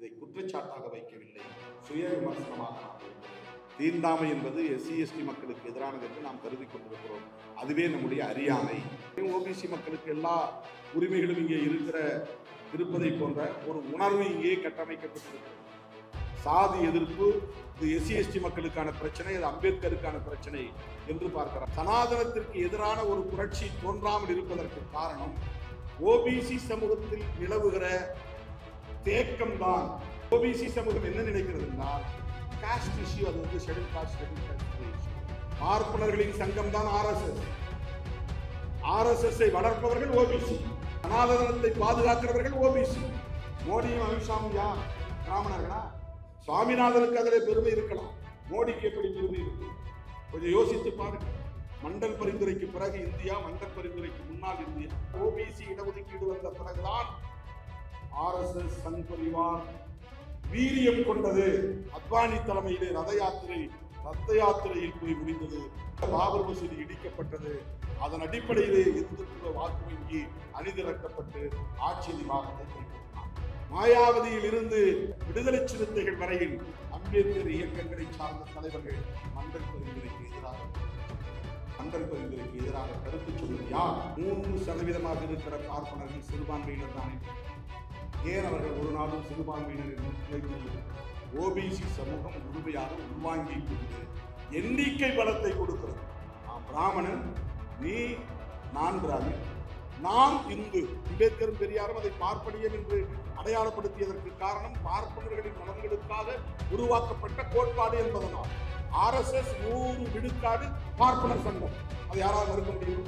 இதை குற்றச்சாட்டாக வைக்கவில்லை சுய விமர்சனமாக நாம் வைக்கிறோம். தீண்டாமை என்பது எஸ்சி எஸ்டி மக்களுக்கு எதிரானது என்று நாம் கருதி கொண்டிருக்கிறோம் அதுவே நம்முடைய அறியாமை ஓபிசி மக்களுக்கு எல்லா உரிமைகளும் இங்கே இருக்கிற இருப்பதை போன்ற ஒரு உணர்வு இங்கே கட்டமைக்கப்பட்டிருக்கிறது சாதி எதிர்ப்பு இது எஸ்சி எஸ்டி மக்களுக்கான பிரச்சனை இது அம்பேத்கருக்கான பிரச்சனை என்று பார்க்கிறார் சனாதனத்திற்கு எதிரான ஒரு புரட்சி தோன்றாமல் இருப்பதற்கு காரணம் ஓபிசி சமூகத்தில் நிலவுகிற தேக்கம் தான் ஓபிசி சமூகம் என்ன நினைக்கிறது என்றால் காஸ்ட் இஷ்யூ அது வந்து ஷெடியூல் காஸ்ட் ஷெடியூல் காஸ்ட் பார்ப்பனர்களின் சங்கம் தான் ஆர்எஸ்எஸ் ஆர்எஸ்எஸ் வளர்ப்பவர்கள் ஓபிசி சனாதனத்தை பாதுகாக்கிறவர்கள் ஓபிசி மோடியும் அமித்ஷாவும் யார் பிராமணர்களா சுவாமிநாதனுக்கு அதில் பெருமை இருக்கலாம் மோடிக்கு எப்படி பெருமை இருக்கு கொஞ்சம் யோசித்து பாருங்க மண்டல் பரிந்துரைக்கு பிறகு இந்தியா மண்டல் பரிந்துரைக்கு முன்னால் இந்தியா ஓபிசி இடஒதுக்கீடு வந்த பிறகுதான் ஆர்எஸ்எஸ் சங் பரிவார் வீரியம் கொண்டது அத்வானி தலைமையிலே ரத யாத்திரை ரத்த யாத்திரையில் போய் முடிந்தது பாபர் மசூதி இடிக்கப்பட்டது அதன் அடிப்படையிலே இந்துத்துவ வாக்கு வங்கி அணிதிரட்டப்பட்டு ஆட்சி அதிகாரத்தை கைப்பற்றினார் மாயாவதியில் இருந்து விடுதலை சிறுத்தைகள் வரையில் அம்பேத்கர் இயக்கங்களை சார்ந்த தலைவர்கள் மண்டல் பரிந்துரைக்கு எதிராக மண்டல் பரிந்துரைக்கு எதிராக கருத்து சொல்வது யார் மூன்று சதவீதமாக இருக்கிற பார்ப்பனர்கள் சிறுபான்மையினர் தானே ஏன் அவர்கள் ஒரு நாளும் சிறுபான்மையினர் என்று ஓபிசி சமூகம் முழுமையாக உள்வாங்கி கொண்டு எண்ணிக்கை பலத்தை கொடுக்கிறது நான் பிராமணன் நீ நான் பிராமின் நான் இந்து அம்பேத்கரும் பெரியாரும் அதை பார்ப்பனியம் என்று அடையாளப்படுத்தியதற்கு காரணம் பார்ப்பனர்களின் நலன்களுக்காக உருவாக்கப்பட்ட கோட்பாடு என்பதனால் ஆர்எஸ்எஸ் நூறு விழுக்காடு பார்ப்பனர் சங்கம் அது யாரால் மறுக்க முடியும்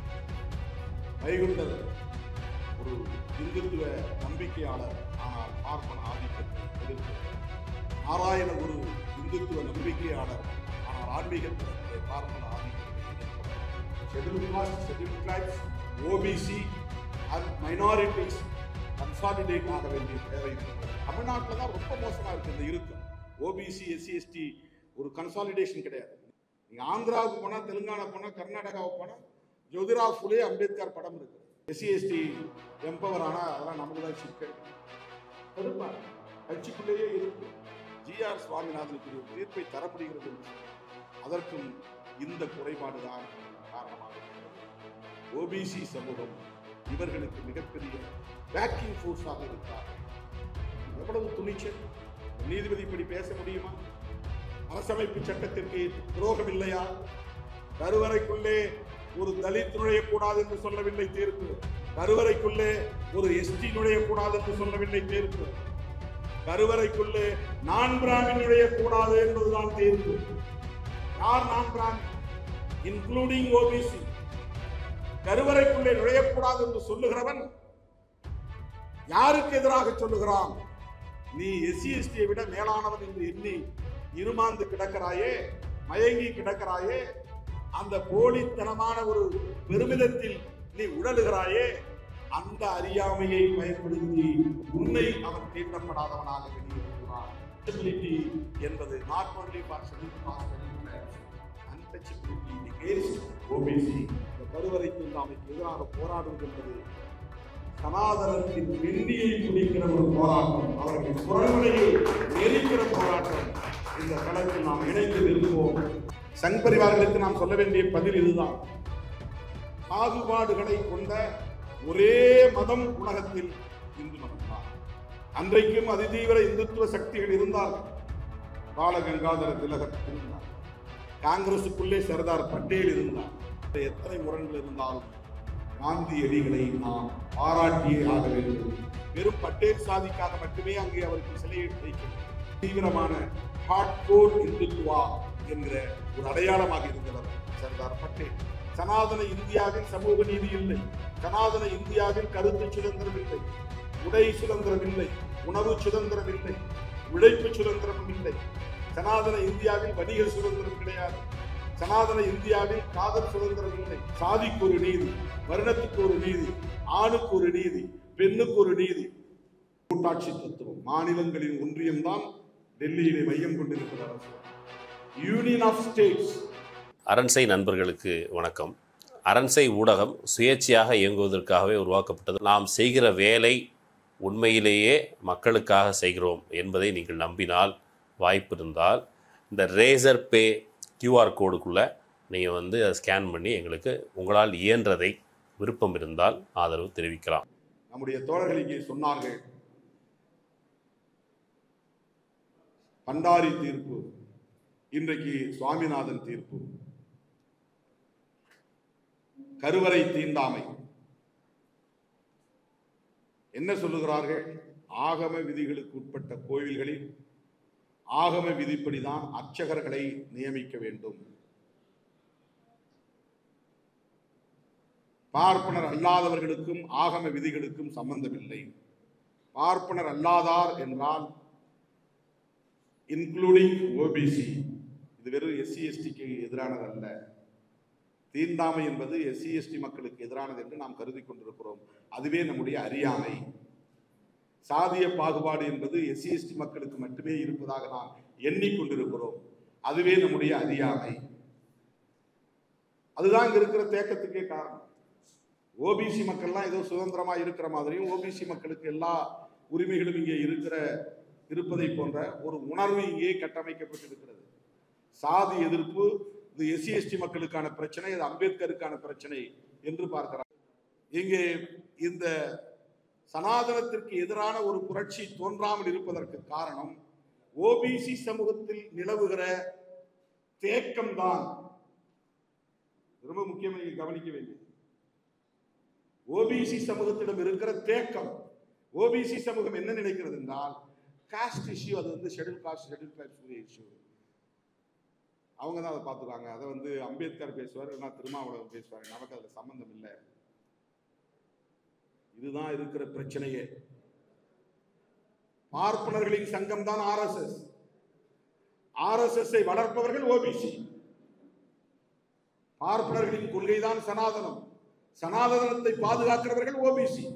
வைகுண்டர் ஒரு இந்துத்துவ நம்பிக்கையாளர் ஆனால் பார்ப்பன ஆதிக்கத்தை எதிர்க்கிறார் நாராயண ஒரு இந்துத்துவ நம்பிக்கையாளர் ஆனால் ஆன்மீகத்திலே பார்ப்பன ஆதிக்கத்தை schedule caste schedule tribes OBC and minorities consolidate ஆக வேண்டிய தேவை இருக்கிறது. தமிழ்நாட்டில் தான் ரொம்ப மோசமா இருக்கு இந்த இருக்கு ஓபிசி எஸ்சி எஸ்டி ஒரு கன்சாலிடேஷன் கிடையாது நீங்க ஆந்திராவுக்கு போனா தெலுங்கானா போனா கர்நாடகாவுக்கு போனா ஜோதிராவ் ஃபுலே அம்பேத்கர் படம் இருக்கு எஸ்சி எஸ்டி எம்பவர் ஆனா அதெல்லாம் நமக்கு தான் சிக்கல் இருப்பாங்க கட்சிக்குள்ளேயே இருக்கு ஜிஆர் சுவாமிநாதனுக்கு ஒரு தீர்ப்பை தர முடிகிறது என்று சொன்னார். அதற்கும் இந்த குறைபாடுதான் காரணமாக இருக்கிறது ஓபிசி சமூகம் இவர்களுக்கு மிகப்பெரிய பேக்கிங் ஃபோர்ஸாக இருக்கிறார் எவ்வளவு துணிச்சல் நீதிபதி இப்படி பேச முடியுமா அரசமைப்பு சட்டத்திற்கு துரோகம் இல்லையா கருவறைக்குள்ளே ஒரு தலித் நுழையக்கூடாது என்று சொல்லவில்லை தீர்ப்பு கருவறைக்குள்ளே ஒரு எஸ்டி நுழையக்கூடாது என்று சொல்லவில்லை தீர்ப்பு கருவறைக்குள்ளே நான் பிராமின் நுழையக்கூடாது என்பதுதான் தீர்ப்பு யார் நான் பிராமின் இன்க்ளூடிங் ஓபிசி கருவறைக்குள்ளே நுழையக்கூடாது என்று சொல்லுகிறவன் யாருக்கு எதிராக சொல்லுகிறான் நீ எஸ்சி எஸ்டியை விட மேலானவன் என்று எண்ணி இருமாந்து கிடக்கிறாயே மயங்கி கிடக்கிறாயே அந்த போலித்தனமான ஒரு பெருமிதத்தில் நீ உழலுகிறாயே அந்த அறியாமையை பயன்படுத்தி உன்னை அவன் தீண்டப்படாதவனாக வெளியேறுகிறான் Untouchability என்பது not only for scheduled caste, scheduled tribes, untouchability in the case OBC இந்த கருவறை தீண்டாமைக்கு எதிராக போராடுவது என்பது சனாதனத்தின் வெண்ணியை துடிக்கிற ஒரு போராட்டம் அவர்கள் குரல்களையை எரிக்கிற போராட்டம் இந்த களத்தில் நாம் இணைந்து நிற்போம் சங் பரிவார்களுக்கு நாம் சொல்ல வேண்டிய பதில் இதுதான் பாகுபாடுகளை கொண்ட ஒரே மதம் உலகத்தில் இந்து மதம்தான் அன்றைக்கும் அதிதீவிர இந்துத்துவ சக்திகள் இருந்தால் பாலகங்காதர திலகர் இருந்தார் காங்கிரசுக்குள்ளே சர்தார் பட்டேல் இருந்தார் எத்தனை முரண்கள் இருந்தாலும் காந்தியடிகளை நாம் பாராட்டியே ஆக வேண்டும் வெறும் பட்டேல் சாதிக்காக மட்டுமே அங்கே அவருக்கு சிலையை வைக்கும் தீவிரமான ஹார்ட்கோர் இந்துத்துவா என்கிற ஒரு அடையாளமாக இருந்தவர் சர்தார் பட்டேல் சனாதன இந்தியாவில் சமூக நீதி இல்லை சனாதன இந்தியாவில் கருத்து சுதந்திரம் இல்லை உடை சுதந்திரம் இல்லை உணவு சுதந்திரம் இல்லை உழைப்பு சுதந்திரம் இல்லை சனாதன இந்தியாவில் வணிக சுதந்திரம் கிடையாது சனாதன இந்தியாவில் காதல் சுதந்திரம் இல்லை சாதிக்கு ஒரு நீதி வருணத்துக்கு ஒரு நீதி ஆணுக்கு ஒரு நீதி பெண்ணுக்கு ஒரு நீதி கூட்டாட்சி தத்துவம் மாநிலங்களின் ஒன்றியம்தான் டெல்லியிலே மையம் கொண்டிருக்கிற அரசு யூனியன் ஆஃப் ஸ்டேட்ஸ் அரண்சை நண்பர்களுக்கு வணக்கம் அரண்சை ஊடகம் சுயேட்சையாக இயங்குவதற்காகவே உருவாக்கப்பட்டது நாம் செய்கிற வேலை உண்மையிலேயே மக்களுக்காக செய்கிறோம் என்பதை நீங்கள் நம்பினால் வாய்ப்பு இருந்தால் இந்த ரேசர் பே கியூஆர் கோடுக்குள்ளே நீங்கள் வந்து அதை ஸ்கேன் பண்ணி எங்களுக்கு உங்களால் இயன்றதை விருப்பம் இருந்தால் ஆதரவு தெரிவிக்கலாம் நம்முடைய தோழர்கள் இங்கே சொன்னார்கள் பண்டாரி தீர்ப்பு இன்றைக்கு சுவாமிநாதன் தீர்ப்பு கருவறை தீண்டாமை என்ன சொல்லுகிறார்கள் ஆகம விதிகளுக்கு உட்பட்ட கோயில்களில் ஆகம விதிப்படிதான் அர்ச்சகர்களை நியமிக்க வேண்டும் பார்ப்பனர் அல்லாதவர்களுக்கும் ஆகம விதிகளுக்கும் சம்பந்தமில்லை பார்ப்பனர் அல்லாதார் என்றால் இன்க்ளூடிங் ஓபிசி இது வெறும் எஸ்சி எஸ்டிக்கு எதிரானது அல்ல தீண்டாமை என்பது எஸ்சி எஸ்டி மக்களுக்கு எதிரானது என்று நாம் கருதி கொண்டிருக்கிறோம் அதுவே நம்முடைய அறியாமை சாதிய பாகுபாடு என்பது எஸ்சி எஸ்டி மக்களுக்கு மட்டுமே இருப்பதாக நாம் எண்ணிக்கொண்டிருக்கிறோம் அதுவே நம்முடைய அறியாமை அதுதான் இங்க இருக்கிற தேக்கத்துக்கே காரணம் ஓபிசி மக்கள்லாம் ஏதோ சுதந்திரமா இருக்கிற மாதிரியும் ஓபிசி மக்களுக்கு எல்லா உரிமைகளும் இங்கே இருக்கிற இருப்பதை போன்ற ஒரு உணர்வு இங்கே கட்டமைக்கப்பட்டிருக்கிறது சாதி எதிர்ப்பு இது எஸ்சி எஸ்டி மக்களுக்கான பிரச்சனை இது அம்பேத்கருக்கான பிரச்சனை என்று பார்க்கிறார் இங்கே இந்த சனாதனத்திற்கு எதிரான ஒரு புரட்சி தோன்றாமல் இருப்பதற்கு காரணம் ஓபிசி சமூகத்தில் நிலவுகிற தேக்கம்தான் ரொம்ப முக்கியமாக நீங்க கவனிக்க வேண்டியது ஓபிசி சமூகத்திடம் இருக்கிற தேக்கம் ஓபிசி சமூகம் என்ன நினைக்கிறது என்றால் காஸ்ட் இஷ்யூ அது வந்து schedule caste schedule tribes issue அவங்க தான் அதை பார்த்துக்குவாங்க அதை வந்து அம்பேத்கர் பேசுவார் இல்லைன்னா திருமாவளவன் பேசுவார் நமக்கு அதில் சம்பந்தம் இல்லை இதுதான் இருக்கிற பிரச்சனையே பார்ப்பனர்களின் சங்கம் தான் ஆர்எஸ்எஸ் ஆர்எஸ்எஸ் வளர்ப்பவர்கள் ஓபிசி பார்ப்பனர்களின் கொள்கைதான் சனாதனம் சனாதனத்தை பாதுகாக்கிறவர்கள் ஓபிசி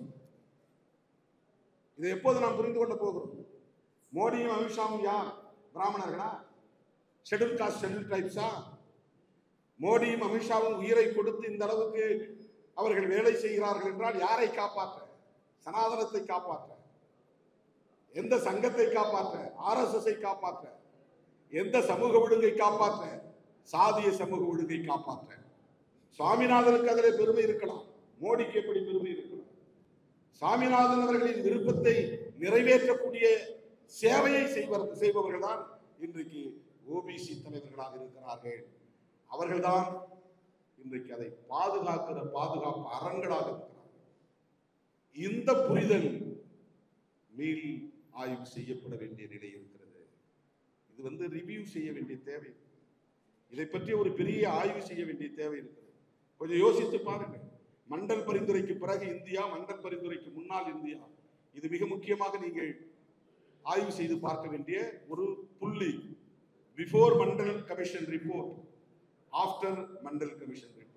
இதை எப்போது நாம் புரிந்து கொள்ள போகிறோம் மோடியும் அமித்ஷாவும் யார் பிராமணர்களா ஷெட்யூல் காஸ்ட் ஷெட்யூல் ட்ரைப்ஸா மோடியும் அமித்ஷாவும் உயிரை கொடுத்து இந்த அளவுக்கு அவர்கள் வேலை செய்கிறார்கள் என்றால் யாரை காப்பாற்ற சனாதனத்தை காப்பாற்ற எந்த சங்கத்தை காப்பாற்ற ஆர்எஸ்எஸ்ஐ காப்பாற்ற எந்த சமூக ஒழுங்கை காப்பாற்ற சாதிய சமூக ஒழுங்கை காப்பாற்ற சுவாமிநாதனுக்கு அதிலே பெருமை இருக்கலாம் மோடிக்கு எப்படி பெருமை இருக்கலாம் சாமிநாதன் அவர்களின் விருப்பத்தை நிறைவேற்றக்கூடிய சேவையை செய்வர் செய்பவர்கள் தான் இன்றைக்கு ஓபிசி தலைவர்களாக இருக்கிறார்கள் அவர்கள்தான் இன்றைக்கு அதை பாதுகாக்கிற பாதுகாப்பு அரண்களாக இருக்கிறார்கள் இந்த புரிதல் மீள் ஆய்வு செய்யப்பட வேண்டிய நிலை இருக்கிறது இது வந்து ரிவ்யூ செய்ய வேண்டிய தேவை இருக்கு. இதை பற்றி ஒரு பெரிய ஆய்வு செய்ய வேண்டிய தேவை இருக்கிறது கொஞ்சம் யோசித்து பாருங்க மண்டல் பரிந்துரைக்கு பிறகு இந்தியா மண்டல் பரிந்துரைக்கு முன்னால் இந்தியா இது மிக முக்கியமாக நீங்கள் ஆய்வு செய்து பார்க்க வேண்டிய ஒரு புள்ளி before Mandal commission report after Mandal commission report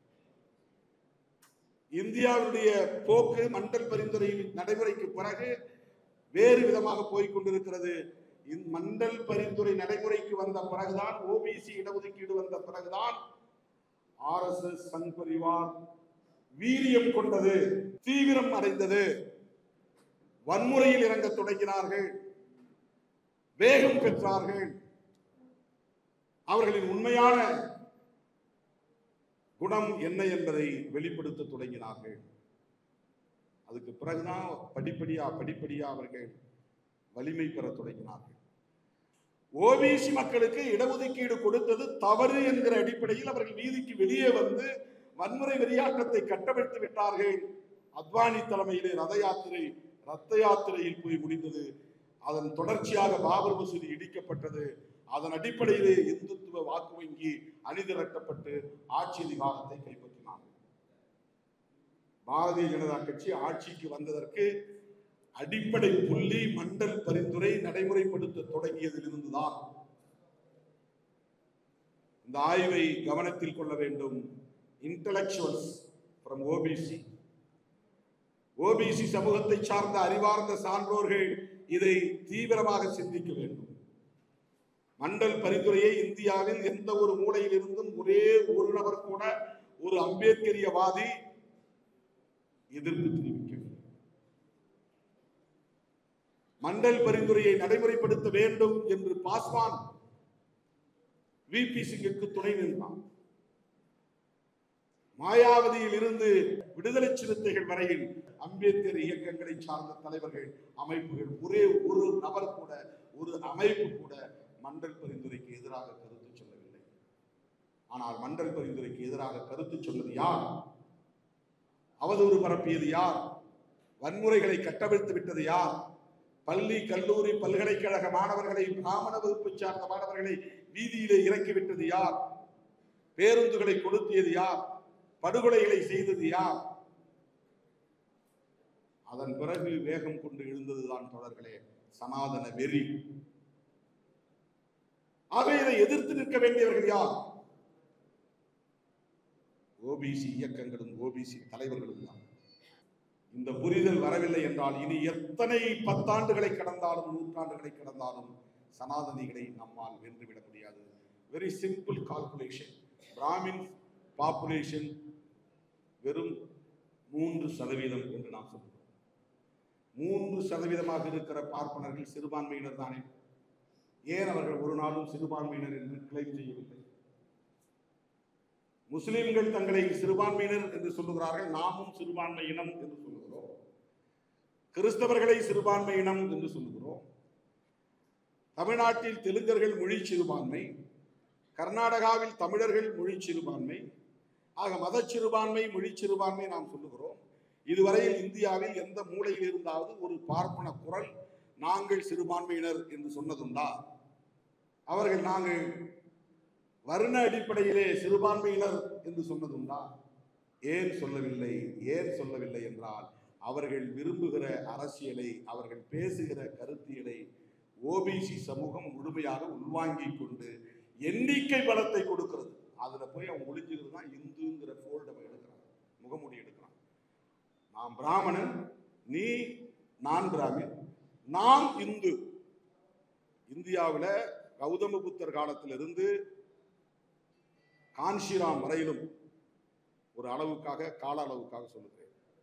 இந்தியாவுடைய போக்கு மண்டல் பரிந்துரை நடைமுறைக்கு பிறகு வேறு விதமாக போய்க் கொண்டிருக்கிறது இந்த மண்டல் பரிந்துரை நடைமுறைக்கு வந்த பிறகுதான் ஓபிசி இடஒதுக்கீடு வந்த பிறகுதான் ஆர்எஸ்எஸ் சங் பரிவார் வீரியம் கொண்டது தீவிரம் அடைந்தது வன்முறையில் இறங்க தொடங்கினார்கள் வேகம் பெற்றார்கள் அவர்களின் உண்மையான குணம் என்ன என்பதை வெளிப்படுத்த தொடங்கினார்கள் அதுக்கு பிறகுதான் படிப்படியா படிப்படியா அவர்கள் வலிமை பெற தொடங்கினார்கள் ஓபிசி மக்களுக்கு இடஒதுக்கீடு கொடுத்தது தவறு என்கிற அடிப்படையில் அவர்கள் வீதிக்கு வெளியே வந்து வன்முறை வெறியாட்டத்தை கட்டமைத்து விட்டார்கள் அத்வானி தலைமையிலே ரத யாத்திரை ரத்த யாத்திரையில் போய் முடிந்தது அதன் தொடர்ச்சியாக பாபர் மசூதி இடிக்கப்பட்டது அதன் அடிப்படையிலே இந்துத்துவ வாக்கு வங்கி அணிதிரட்டப்பட்டு ஆட்சி அதிகாரத்தை கைப்பற்றினார் பாரதிய ஜனதா கட்சி ஆட்சிக்கு வந்ததற்கு அடிப்படை புள்ளி மண்டல் பரிந்துரை நடைமுறைப்படுத்த தொடங்கியதிலிருந்துதான் இந்த ஆய்வை கவனத்தில் கொள்ள வேண்டும் இன்டலெக்சுவல்ஸ் ஃப்ரம் ஓபிசி ஓபிசி சமூகத்தை சார்ந்த அறிவார்ந்த சான்றோர்கள் இதை தீவிரமாக சிந்திக்க வேண்டும் மண்டல் பரிந்துரையை இந்தியாவில் எந்த ஒரு மூலையில் இருந்தும் ஒரே ஒரு நபர் கூட ஒரு அம்பேத்கரியவாதி எதிர்ப்பு தெரிவிக்கவில்லை மண்டல் பரிந்துரையை நடைமுறைப்படுத்த வேண்டும் என்று பாஸ்வான் விபி சிங்குக்கு துணை நின்றான் மாயாவதியில் இருந்து விடுதலை சிறுத்தைகள் வரையில் அம்பேத்கர் இயக்கங்களை சார்ந்த தலைவர்கள் அமைப்புகள் ஒரே ஒரு நபர் கூட ஒரு அமைப்பு கூட மண்டல் பரிந்துரைக்கு எதிராக கருத்து சொல்லவில்லை ஆனால் மண்டல் பரிந்துரைக்கு எதிராக கருத்து சொன்னது யார் அவதூறு பரப்பியது யார் வன்முறைகளை கட்டவிழ்த்து விட்டது யார் பள்ளி கல்லூரி பல்கலைக்கழக மாணவர்களை பிராமண வகுப்பை சார்ந்த மாணவர்களை வீதியிலே இறக்கிவிட்டது யார் பேருந்துகளை கொளுத்தியது யார் படுகொலைகளை செய்தது யார் அதன் பிறகு வேகம் கொண்டு எழுந்ததுதான் தொடர்களே சனாதன வெறி ஆக இதை எதிர்த்து நிற்க வேண்டியவர்கள் யார் ஓபிசி இயக்கங்களும் ஓபிசி தலைவர்களும் தான் இந்த புரிதல் வரவில்லை என்றால் இனி எத்தனை பத்தாண்டுகளை கடந்தாலும் நூற்றாண்டுகளை கடந்தாலும் சனாதனிகளை நம்மால் வென்றுவிட முடியாது very simple calculation Brahmin population வெறும் மூன்று சதவீதம் என்று நாம் சொல்கிறோம் மூன்று சதவீதமாக இருக்கிற பார்ப்பனர்கள் சிறுபான்மையினர் தானே ஏன் அவர்கள் ஒரு நாளும் சிறுபான்மையினர் என்று கிளைம் செய்யவில்லை முஸ்லிம்கள் தங்களை சிறுபான்மையினர் என்று சொல்லுகிறார்கள் நாமும் சிறுபான்மை இனம் என்று சொல்லுகிறோம் கிறிஸ்தவர்களை சிறுபான்மை இனம் என்று சொல்லுகிறோம் தமிழ்நாட்டில் தெலுங்கர்கள் மொழி சிறுபான்மை கர்நாடகாவில் தமிழர்கள் மொழி சிறுபான்மை ஆக மத சிறுபான்மை மொழி சிறுபான்மை நாம் சொல்லுகிறோம் இதுவரையில் இந்தியாவில் எந்த மூலையில் இருந்தாவது ஒரு பார்ப்பன குரல் நாங்கள் சிறுபான்மையினர் என்று சொன்னதுண்டா அவர்கள் நாங்கள் வர்ண அடிப்படையிலே சிறுபான்மையினர் என்று சொன்னதுண்டா ஏன் சொல்லவில்லை ஏன் சொல்லவில்லை என்றால் அவர்கள் விரும்புகிற அரசியலை அவர்கள் பேசுகிற கருத்தியலை ஓபிசி சமூகம் முழுமையாக உள்வாங்கிக் கொண்டு எண்ணிக்கை பலத்தை கொடுக்கிறது அதுல போய் அவன் ஒளிஞ்சுகிறது தான் இந்துங்கிற ஃபோல்டை எடுக்கிறான் முகமூடி எடுக்கிறான் நான் பிராமணன் நீ நான் பிராமின் நான் இந்து இந்தியாவில் கௌதம புத்தர் காலத்திலிருந்து காஞ்சிராம் வரையிலும் ஒரு அளவுக்காக கால அளவுக்காக சொல்லுகிறேன்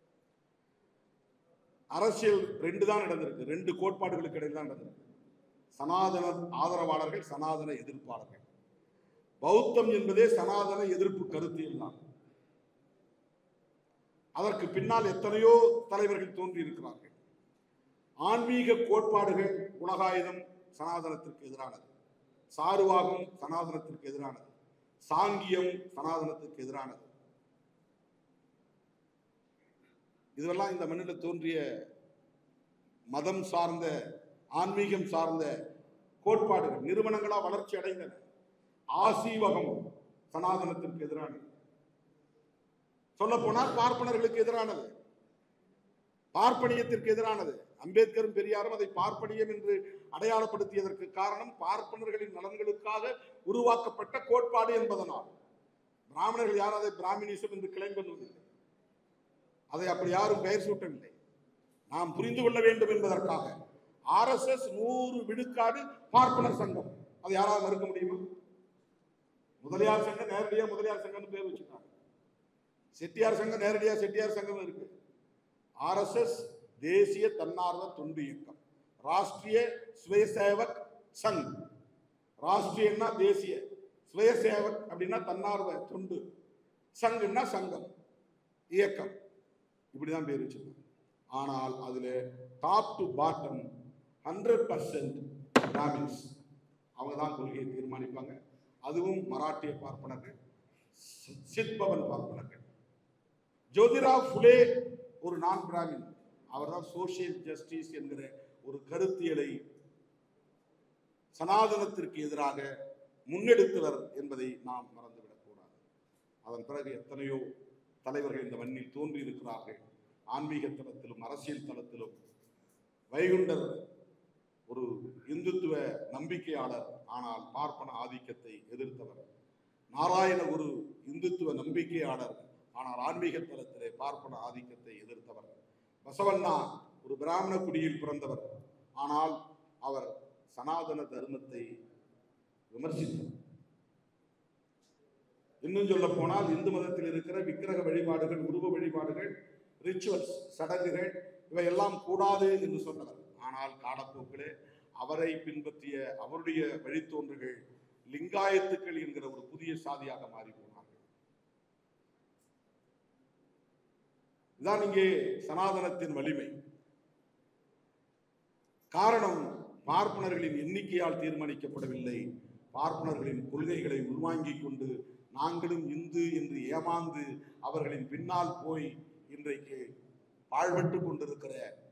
அரசியல் ரெண்டு தான் நடந்திருக்கு ரெண்டு கோட்பாடுகளுக்கு இடையில் தான் நடந்திருக்கு சனாதன ஆதரவாளர்கள் சனாதன எதிர்ப்பாளர்கள் பௌத்தம் என்பதே சனாதன எதிர்ப்பு கருத்தியல் தான் அதற்கு பின்னால் எத்தனையோ தலைவர்கள் தோன்றி இருக்கிறார்கள் ஆன்மீக கோட்பாடுகள் உலகாயுதம் சனாதனத்திற்கு எதிரானது சாருவாகம் சனாதனத்திற்கு எதிரானது சாங்கியம் சனாதனத்திற்கு எதிரானது இதுவெல்லாம் இந்த மண்ணில் தோன்றிய மதம் சார்ந்த ஆன்மீகம் சார்ந்த கோட்பாடுகள் நிறுவனங்களா வளர்ச்சி அடைந்தன ஆசீவகம் சனாதனத்திற்கு எதிரானது சொல்ல போனால் பார்ப்பனர்களுக்கு எதிரானது பார்ப்பனியத்திற்கு எதிரானது அம்பேத்கரும் பெரியாரும் அதை பார்ப்பனியம் என்று அடையாளப்படுத்தியதற்கு காரணம் பார்ப்பனர்களின் நலன்களுக்காக உருவாக்கப்பட்ட கோட்பாடு என்பதனால் பிராமணர்கள் யாரும் அதை பிராமினிசம் என்று கிளைம் பண்ணுவதில்லை அதை அப்படி யாரும் பெயர் சூட்டவில்லை நாம் புரிந்து கொள்ள வேண்டும் என்பதற்காக ஆர்எஸ்எஸ் நூறு விழுக்காடு பார்ப்பனர் சங்கம் அதை யாராவது மறுக்க முடியுமா முதலியார் சங்கம் நேரடியா முதலியார் சங்கம்னு பேர் வச்சுட்டாங்க செட்டியார் சங்கம் நேரடியா செட்டியார் சங்கம் இருக்கு ஆர்எஸ்எஸ் தேசிய தன்னார்வ தொண்டு இயக்கம் ராஷ்டிரிய சுயசேவக் சங் ராஷ்டிரியன்னா தேசிய சுயசேவக் அப்படின்னா தன்னார்வ தொண்டு சங்குன்னா சங்கம் இயக்கம் இப்படிதான் பேர் வச்சிருக்காங்க ஆனால் அதுல top to bottom hundred percent Brahmins அவங்க தான் கொள்கையை தீர்மானிப்பாங்க அதுவும் மராட்டிய பார்ப்பனர்கள் சி- சித்பவன் பார்ப்பனர்கள் ஜோதிராவ் ஃபுலே ஒரு நான் பிராமின் அவர்தான் சோசியல் ஜஸ்டிஸ் என்கிற ஒரு கருத்தியலை சனாதனத்திற்கு எதிராக முன்னெடுத்தவர் என்பதை நாம் மறந்துவிடக்கூடாது அதன் பிறகு எத்தனையோ தலைவர்கள் இந்த மண்ணில் தோன்றி இருக்கிறார்கள் ஆன்மீக தளத்திலும் அரசியல் தளத்திலும் வைகுண்டர் ஒரு இந்துத்துவ நம்பிக்கையாளர் ஆனால் பார்ப்பன ஆதிக்கத்தை எதிர்த்தவர் நாராயண குரு இந்துத்துவ நம்பிக்கையாளர் ஆனால் ஆன்மீக தளத்திலே பார்ப்பன ஆதிக்கத்தை எதிர்த்தவர் பசவண்ணா ஒரு பிராமண குடியில் பிறந்தவர் ஆனால் அவர் சனாதன தர்மத்தை விமர்சித்தார் இன்னும் சொல்ல போனால் இந்து மதத்தில் இருக்கிற விக்கிரக வழிபாடுகள் உருவ வழிபாடுகள் ரிச்சுவல்ஸ் சடங்குகள் இவையெல்லாம் கூடாது என்று சொன்னவர் ஆனால் ஆனால் காலப்போக்கிலே அவரை பின்பற்றிய அவருடைய வழித்தோன்றல்கள் லிங்காயத்துக்கள் என்கிற ஒரு புதிய சாதியாக மாறி போனார்கள் இதுதான் இங்கே சனாதனத்தின் வலிமை காரணம் பார்ப்பனர்களின் எண்ணிக்கையால் தீர்மானிக்கப்படவில்லை பார்ப்பனர்களின் கொள்கைகளை உள்வாங்கிக் கொண்டு நாங்களும் இந்து என்று ஏமாந்து அவர்களின் பின்னால் போய் இன்றைக்கு பாழ்பட்டு கொண்டிருக்கிற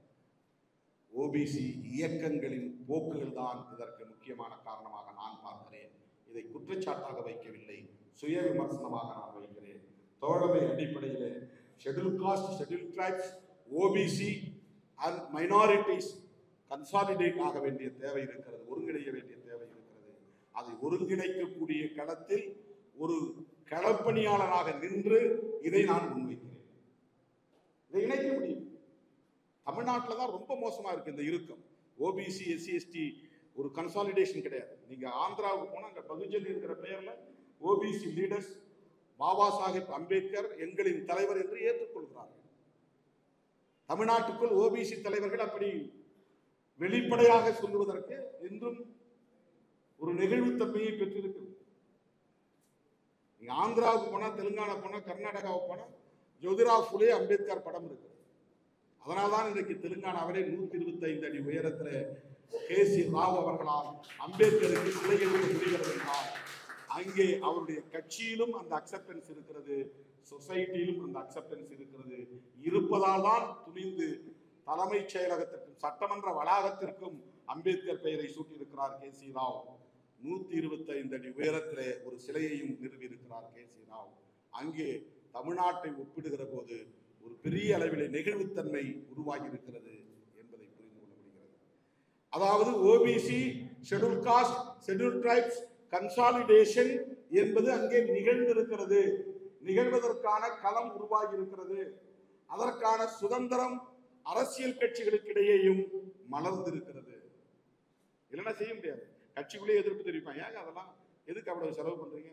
ஓபிசி இயக்கங்களின் போக்குகள் தான் இதற்கு முக்கியமான காரணமாக நான் பார்க்கிறேன் இதை குற்றச்சாட்டாக வைக்கவில்லை சுய விமர்சனமாக நான் வைக்கிறேன் தோழமை அடிப்படையில் schedule caste schedule tribes OBC and minorities consolidate ஆக வேண்டிய தேவை இருக்கிறது ஒருங்கிணைய வேண்டிய தேவை இருக்கிறது அதை ஒருங்கிணைக்கக்கூடிய களத்தில் ஒரு களப்பணியாளராக நின்று இதை நான் முன்வைக்கிறேன் இதை இணைக்க முடியும் தமிழ்நாட்டில் தான் ரொம்ப மோசமா இருக்கு இந்த இறுக்கம் ஓபிசி எஸ்சி எஸ்டி ஒரு கன்சாலிடேஷன் கிடையாது நீங்க ஆந்திராவுக்கு போனா அங்க பகுஜன் என்கிற பெயர்ல ஓபிசி லீடர்ஸ் பாபா சாஹிப் அம்பேத்கர் எங்களின் தலைவர் என்று ஏற்றுக்கொள்கிறார்கள் தமிழ்நாட்டுக்குள் ஓபிசி தலைவர்கள் அப்படி வெளிப்படையாக சொல்லுவதற்கு இன்றும் ஒரு நெகிழ்வுத்தன்மையை பெற்றிருக்கிறது நீங்க ஆந்திராவுக்கு போனா தெலுங்கானா போனா கர்நாடகாவுக்கு போனா ஜோதிராவ் புலே அம்பேத்கர் படம் இருக்கு அதனால்தான் இன்றைக்கு தெலுங்கானாவிலே நூத்தி இருபத்தி ஐந்து அடி உயரத்துல கே சி ராவ் அவர்களால் அம்பேத்கருக்கு சிலை எழுத முடிகிறது என்றால் அங்கே அவருடைய கட்சியிலும் அந்த அக்செப்டன்ஸ் இருக்கிறது சொசைட்டியிலும் அந்த அக்செப்டன்ஸ் இருக்கிறது இருப்பதால் தான் துணிந்து தலைமைச் செயலகத்திற்கும் சட்டமன்ற வளாகத்திற்கும் அம்பேத்கர் பெயரை சூட்டியிருக்கிறார் கே சி ராவ் நூத்தி இருபத்தி ஐந்து அடி உயரத்திலே ஒரு சிலையையும் நிறுவியிருக்கிறார் கே சி ராவ் அங்கே தமிழ்நாட்டை ஒப்பிடுகிற போது ஒரு பெரிய அளவிலே நெகிழ்வுத்தன்மை உருவாகி இருக்கிறது என்பதை புரிந்து கொள்ள முடிகிறது அதாவது OBC schedule caste schedule tribes consolidation என்பது அங்கே நிகழ்ந்திருக்கிறது நிகழ்வதற்கான களம் உருவாகி இருக்கிறது அதற்கான சுதந்திரம் அரசியல் கட்சிகளுக்கிடையேயும் மலர்ந்திருக்கிறது இல்லைன்னா செய்ய முடியாது கட்சிக்குள்ளே எதிர்ப்பு தெரிவிப்பாங்க ஏங்க அதெல்லாம் எதுக்கு அவ்வளவு செலவு பண்றீங்க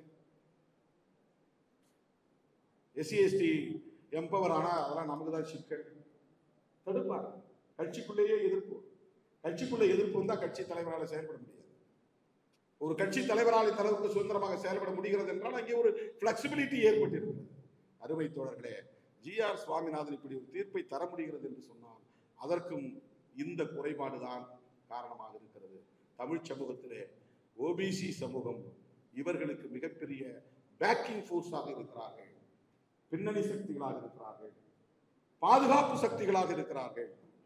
எஸ்சி எஸ்டி எம்பவர் ஆனா அதெல்லாம் நமக்கு தான் சிக்கல் தடுப்பாங்க கட்சிக்குள்ளேயே எதிர்ப்பு கட்சிக்குள்ள எதிர்ப்பு வந்தா கட்சி தலைவரால் செயல்பட முடியாது ஒரு கட்சி தலைவரால் இந்த அளவுக்கு சுதந்திரமாக செயல்பட முடிகிறது என்றால் அங்கே ஒரு பிளெக்சிபிலிட்டி ஏற்பட்டிருக்கிறது அருமை தோழர்களே ஜி ஆர் சுவாமிநாதன் இப்படி ஒரு தீர்ப்பை தர முடிகிறது என்று சொன்னால் அதற்கும் இந்த குறைபாடுதான் காரணமாக இருக்கிறது தமிழ் சமூகத்திலே ஓபிசி சமூகம் இவர்களுக்கு மிகப்பெரிய பேக்கிங் ஃபோர்ஸாக இருக்கிறார்கள் பின்னணி சக்திகளாக இருக்கிறார்கள் பாதுகாப்பு சக்திகளாக இருக்கிறார்கள்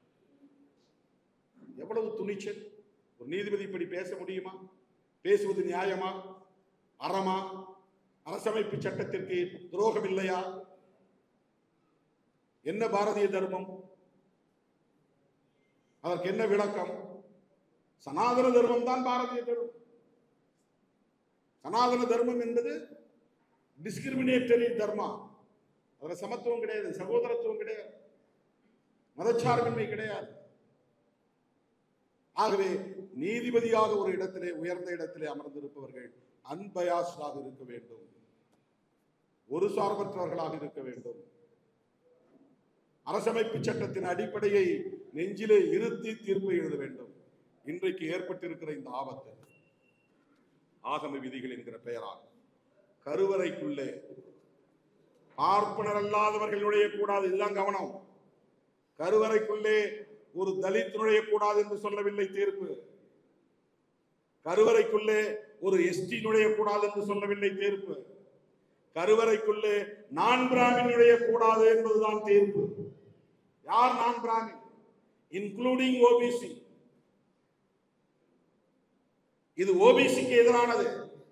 எவ்வளவு துணிச்சல் ஒரு நீதிபதி இப்படி பேச முடியுமா பேசுவது நியாயமா அறமா அரசமைப்பு சட்டத்திற்கு துரோகம் இல்லையா என்ன பாரதிய தர்மம் அதற்கு என்ன விளக்கம் சனாதன தர்மம் தான் பாரதிய தர்மம் சனாதன தர்மம் என்பது டிஸ்கிரிமினேட்டரி தர்மா அதுல சமத்துவம் கிடையாது சகோதரத்துவம் கிடையாது மதச்சார்பின்மை கிடையாது ஆகவே நீதிபதியாக ஒரு இடத்திலே உயர்ந்த இடத்திலே அமர்ந்திருப்பவர்கள் அன்பயாஸ்டாக இருக்க வேண்டும் ஒரு சார்பற்றவர்களாக இருக்க வேண்டும் அரசமைப்பு சட்டத்தின் அடிப்படையை நெஞ்சிலே இருத்தி தீர்ப்பு எழுத வேண்டும் இன்றைக்கு ஏற்பட்டிருக்கிற இந்த ஆபத்து ஆகம விதிகள் என்கிற பெயரால் கருவறைக்குள்ளே பார்ப்பனர் அல்லாதவர்கள் நுழையக்கூடாது இதுதான் கவனம் கருவறைக்குள்ளே ஒரு தலித் நுழையக்கூடாது என்று சொல்லவில்லை தீர்ப்பு கருவறைக்குள்ளே ஒரு எஸ்டி நுழையக்கூடாது என்று சொல்லவில்லை தீர்ப்பு கருவறைக்குள்ளே நான் பிராமின் நுழையக்கூடாது என்பதுதான் தீர்ப்பு யார் நான் பிராமின் இன்க்ளூடிங் ஓபிசி இது ஓபிசிக்கு எதிரானது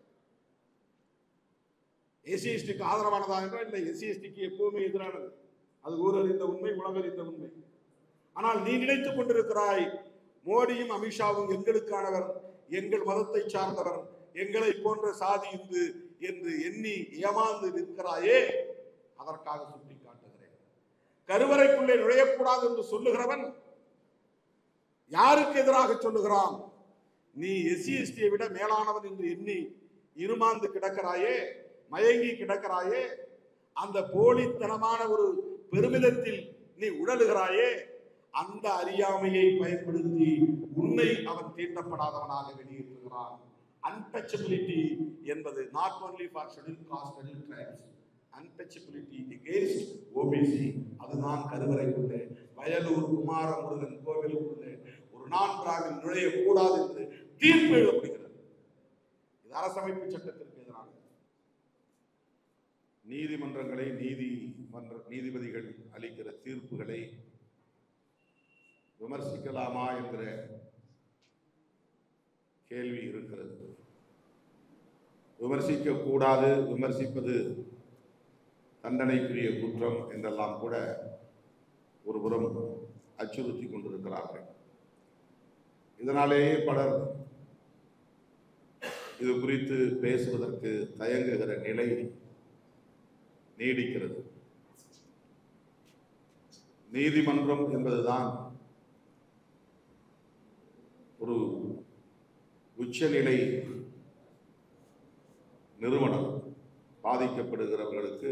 எஸ்சி எஸ்டிக்கு ஆதரவானதா என்றால் இல்லை எஸ்சி எஸ்டிக்கு எப்பவுமே எதிரானது அது ஊரறிந்த உண்மை உலகறிந்த உண்மை ஆனால் நீ நினைத்துக் கொண்டிருக்கிறாய் மோடியும் அமித்ஷாவும் எங்களுக்கானவர் எங்கள் மதத்தை சார்ந்தவர் எங்களை போன்ற சாதி இந்து என்று எண்ணி ஏமாந்து நிற்கிறாயே அதற்காக சுட்டி காட்டுகிறேன் கருவறைக்குள்ளே நுழையக்கூடாது என்று சொல்லுகிறவன் யாருக்கு எதிராக சொல்லுகிறான் நீ எஸ்சி எஸ்டியை விட மேலானவன் என்று எண்ணி இருமாந்து கிடக்கிறாயே மயங்கி கிடக்கிறாயே அந்த போலித்தனமான ஒரு பெருமிதத்தில் நீ உழலுகிறாயே அந்த அறியாமையை பயன்படுத்தி உன்னை அவன் தீண்டப்படாதவனாக வெளியேற்றுகிறான் அன்டச்சபிலிட்டி என்பது not only for schedule caste schedule tribes untouchability against OBC அதுதான் கருவறைக்குள்ளே வயலூர் குமாரமுருகன் கோவிலுக்குள்ளே ஒரு நான் பிராமின் நுழையக்கூடாது என்று தீர்ப்பு எழுதப்படுகிறது இது அரசமைப்பு சட்டத்திற்கு எதிரானது நீதிமன்றங்களை நீதிமன்ற நீதிபதிகள் அளிக்கிற தீர்ப்புகளை விமர்சிக்கலாமா என்கிற கேள்வி இருக்கிறது விமர்சிக்க கூடாது விமர்சிப்பது தண்டனைக்குரிய குற்றம் என்றெல்லாம் கூட ஒருபுறம் அச்சுறுத்தி கொண்டிருக்கிறார்கள் இதனாலேயே பலர் இது குறித்து பேசுவதற்கு தயங்குகிற நிலை நீடிக்கிறது நீதிமன்றம் என்பதுதான் ஒரு உச்சநிலை நிறுவனம் பாதிக்கப்படுகிறவர்களுக்கு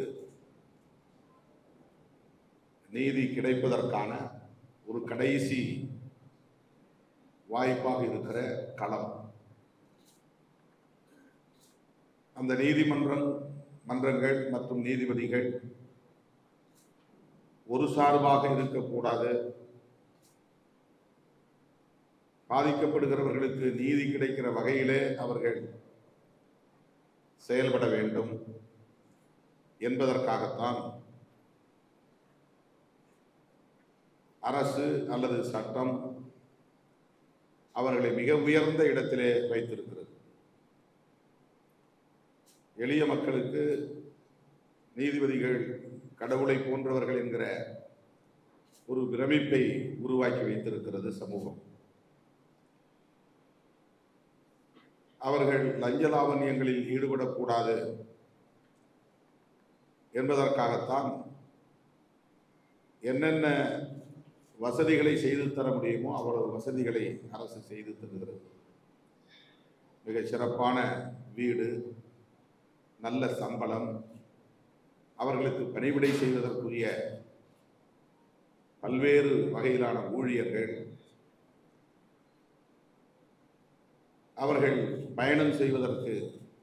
நீதி கிடைப்பதற்கான ஒரு கடைசி வாய்ப்பாக இருக்கிற களம் அந்த நீதிமன்றம் மன்றங்கள் மற்றும் நீதிபதிகள் ஒரு சார்பாக இருக்கக்கூடாது பாதிக்கப்படுகிறவர்களுக்கு நீதி கிடைக்கிற வகையிலே அவர்கள் செயல்பட வேண்டும் என்பதற்காகத்தான் அரசு அல்லது சட்டம் அவர்களை மிக உயர்ந்த இடத்திலே வைத்திருக்கிறது எளிய மக்களுக்கு நீதிபதிகள் கடவுளை போன்றவர்கள் என்கிற ஒரு பிரமிப்பை உருவாக்கி வைத்திருக்கிறது சமூகம் அவர்கள் லஞ்ச லாவண்யங்களில் ஈடுபடக்கூடாது என்பதற்காகத்தான் என்னென்ன வசதிகளை செய்து தர முடியுமோ அவ்வளவு வசதிகளை அரசு செய்து தருகிறது மிக சிறப்பான வீடு நல்ல சம்பளம் அவர்களுக்கு பணிவிடை செய்வதற்குரிய பல்வேறு வகையிலான ஊழியர்கள் அவர்கள் பயணம் செய்வதற்கு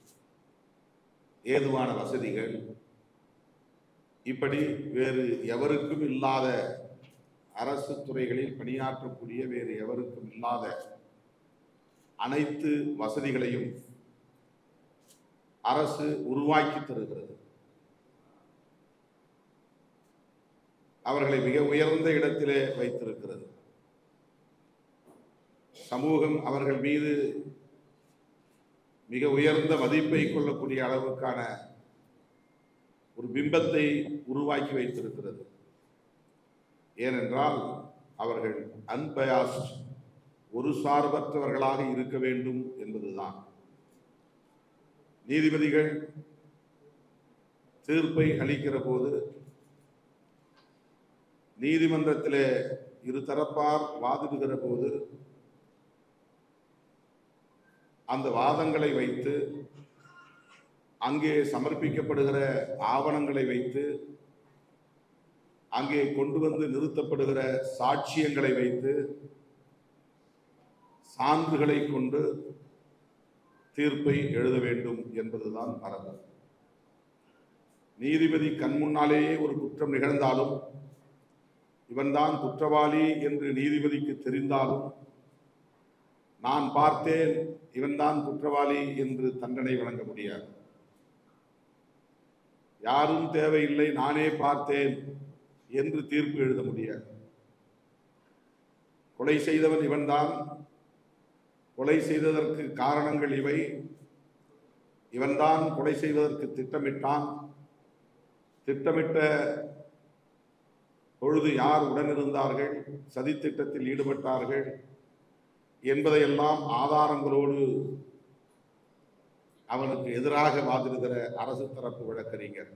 ஏதுவான வசதிகள் இப்படி வேறு எவருக்கும் இல்லாத அரசு துறைகளில் பணியாற்றக்கூடிய வேறு எவருக்கும் இல்லாத அனைத்து வசதிகளையும் அரசு உருவாக்கி தருகிறது அவர்களை மிக உயர்ந்த இடத்திலே வைத்திருக்கிறது சமூகம் அவர்கள் மீது மிக உயர்ந்த மதிப்பை கொள்ளக்கூடிய அளவுக்கான ஒரு பிம்பத்தை உருவாக்கி வைத்திருக்கிறது ஏனென்றால் அவர்கள் அன்பயாஸ்ட் ஒரு சார்பற்றவர்களாக இருக்க வேண்டும் என்பதுதான் நீதிபதிகள் தீர்ப்பை அளிக்கிற போது நீதிமன்றத்திலே இரு தரப்பார் வாதிடுகிற போது அந்த வாதங்களை வைத்து அங்கே சமர்ப்பிக்கப்படுகிற ஆவணங்களை வைத்து அங்கே கொண்டு வந்து நிறுத்தப்படுகிற சாட்சியங்களை வைத்து சான்றுகளை கொண்டு தீர்ப்பை எழுத வேண்டும் என்பதுதான் மரபு நீதிபதி கண் முன்னாலேயே ஒரு குற்றம் நிகழ்ந்தாலும் இவன்தான் குற்றவாளி என்று நீதிபதிக்கு தெரிந்தாலும் நான் பார்த்தேன் இவன்தான் குற்றவாளி என்று தண்டனை வழங்க முடியாது யாரும் தேவையில்லை நானே பார்த்தேன் என்று தீர்ப்பு எழுத முடியாது கொலை செய்தவன் இவன்தான் கொலை செய்ததற்கு காரணங்கள் இவை இவன்தான் கொலை செய்வதற்கு திட்டமிட்டான் திட்டமிட்ட பொழுது யார் உடனிருந்தார்கள் சதித்திட்டத்தில் ஈடுபட்டார்கள் என்பதையெல்லாம் ஆதாரங்களோடு அவனுக்கு எதிராக வாதிடுகிற அரசு தரப்பு வழக்கறிஞர்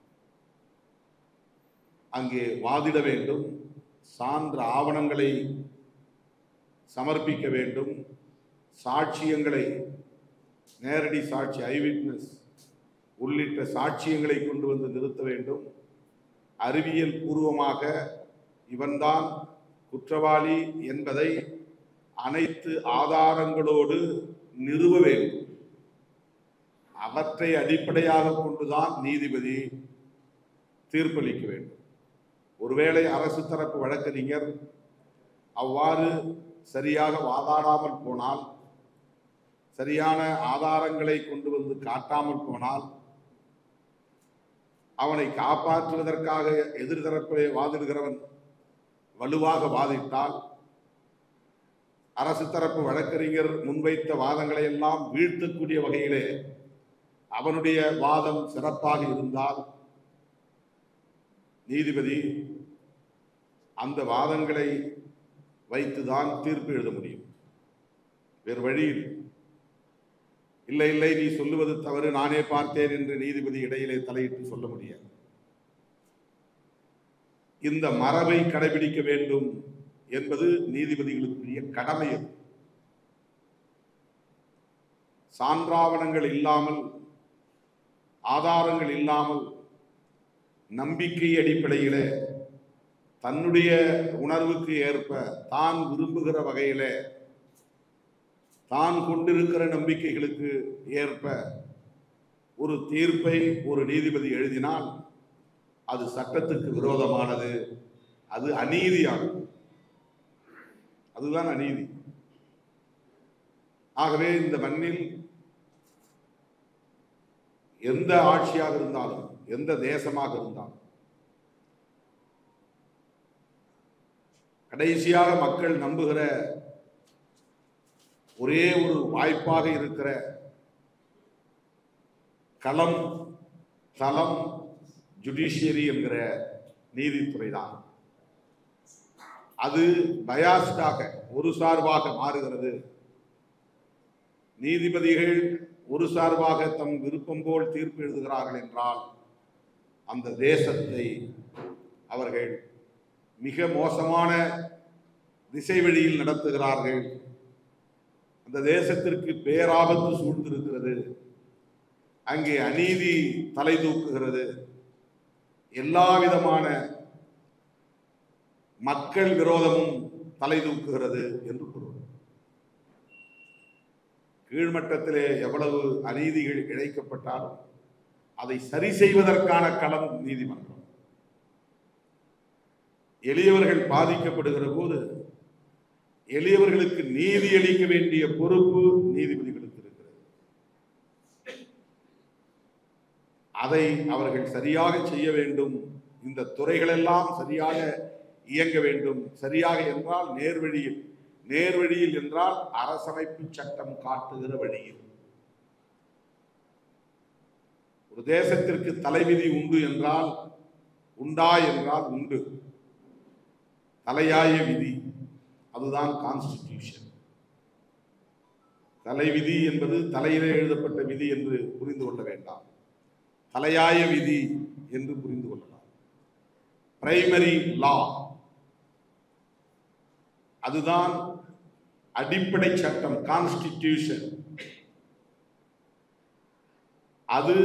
அங்கே வாதிட வேண்டும் சான்ற ஆவணங்களை சமர்ப்பிக்க வேண்டும் சாட்சியங்களை நேரடி சாட்சி ஐவிட்னஸ் உள்ளிட்ட சாட்சியங்களை கொண்டு வந்து நிறுத்த வேண்டும் அறிவியல் பூர்வமாக இவன்தான் குற்றவாளி என்பதை அனைத்து ஆதாரங்களோடு நிறுவ வேண்டும் அவற்றை அடிப்படையாக கொண்டுதான் நீதிபதி தீர்ப்பளிக்க வேண்டும் ஒருவேளை அரசு தரப்பு வழக்கறிஞர் அவ்வாறு சரியாக வாதாடாமல் போனால் சரியான ஆதாரங்களை கொண்டு வந்து காட்டாமல் போனால் அவனை காப்பாற்றுவதற்காக எதிர்தரப்பிலே வாதிடுகிறவன் வலுவாக வாதிட்டால் அரசு தரப்பு வழக்கறிஞர் முன்வைத்த வாதங்களை எல்லாம் வீழ்த்தக்கூடிய வகையிலே அவனுடைய வாதம் சிறப்பாக இருந்தால் நீதிபதி அந்த வாதங்களை வைத்துதான் தீர்ப்பு எழுத முடியும் வேறு வழி இல்லை. இல்லை இல்லை நீ சொல்லுவது தவறு நானே பார்த்தேன் என்று நீதிபதி இடையிலே தலையிட்டு சொல்ல முடியாது இந்த மரபை கடைபிடிக்க வேண்டும் என்பது நீதிபதிகளுக்குரிய கடமை அது சான்றாவணங்கள் இல்லாமல் ஆதாரங்கள் இல்லாமல் நம்பிக்கை அடிப்படையிலே தன்னுடைய உணர்வுக்கு ஏற்ப தான் விரும்புகிற வகையிலே தான் கொண்டிருக்கிற நம்பிக்கைகளுக்கு ஏற்ப ஒரு தீர்ப்பை ஒரு நீதிபதி எழுதினால் அது சட்டத்துக்கு விரோதமானது அது அநீதியானது அதுதான் அநீதி ஆகவே இந்த மண்ணில் எந்த ஆட்சியாக இருந்தாலும் எந்த தேசமாக இருந்தாலும் கடைசியாக மக்கள் நம்புகிற ஒரே ஒரு வாய்ப்பாக இருக்கிற களம் தளம் ஜுடிஷியரி என்கிற நீதித்துறை தான் அது பயாஸ்டாக ஒரு சார்பாக மாறுகிறது நீதிபதிகள் ஒரு சார்பாக தம் விருப்பம் போல் தீர்ப்பு எழுதுகிறார்கள் என்றால் அந்த தேசத்தை அவர்கள் மிக மோசமான திசை வழியில் நடத்துகிறார்கள் அந்த தேசத்திற்கு பேராபத்து சூழ்ந்திருக்கிறது அங்கே அநீதி தலை தூக்குகிறது எல்லா விதமான மக்கள் விரோதமும் தலை தூக்குகிறது என்று பொருள் கீழ்மட்டத்திலே எவ்வளவு அநீதிகள் இழைக்கப்பட்டாலும் அதை சரி செய்வதற்கான களம் நீதிமன்றம் எளியவர்கள் பாதிக்கப்படுகிற போது எளியவர்களுக்கு நீதி அளிக்க வேண்டிய பொறுப்பு நீதிபதிகளுக்கு இருக்கிறது அதை அவர்கள் சரியாக செய்ய வேண்டும் இந்த துறைகளெல்லாம் சரியாக இயங்க வேண்டும் சரியாக என்றால் நேர்வழியில் நேர்வழியில் என்றால் அரசமைப்பு சட்டம் காட்டுகிற வழியில் ஒரு தேசத்திற்கு தலைவிதி உண்டு என்றால் உண்டா என்றால் உண்டு தலையாய விதி அதுதான் கான்ஸ்டிடியூஷன் தலைவிதி என்பது தலையிலே எழுதப்பட்ட விதி என்று புரிந்து கொள்ள வேண்டாம் தலையாய விதி என்று புரிந்து கொள்ளலாம் பிரைமரி லா அதுதான் அடிப்படை சட்டம் கான்ஸ்டிடியூஷன் அது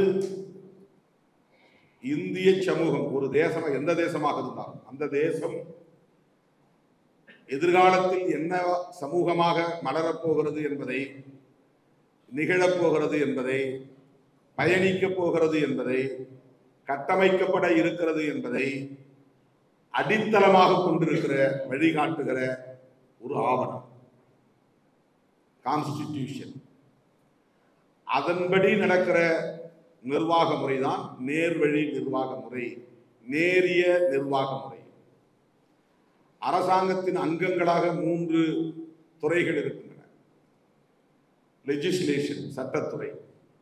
இந்திய சமூகம் ஒரு தேசம் எந்த தேசமாக இருந்தாலும் அந்த தேசம் எதிர்காலத்தில் என்ன சமூகமாக மலரப்போகிறது என்பதை நிகழப்போகிறது என்பதை பயணிக்கப் போகிறது என்பதை கட்டமைக்கப்பட இருக்கிறது என்பதை அடித்தளமாக கொண்டிருக்கிற வழிகாட்டுகிற ஒரு ஆவணம் கான்ஸ்டிடியூஷன் அதன்படி நடக்கிற நிர்வாக முறைதான் நேர்வழி நிர்வாக முறை நேரிய நிர்வாக முறை அரசாங்கத்தின் அங்கங்களாக மூன்று துறைகள் இருக்கின்றன லெஜிஸ்லேஷன் சட்டத்துறை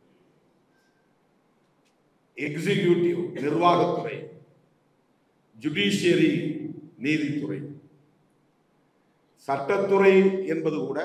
எக்ஸிகியூட்டிவ் நிர்வாகத்துறை ஜுடிஷியரி நீதித்துறை சட்டத்துறை என்பது கூட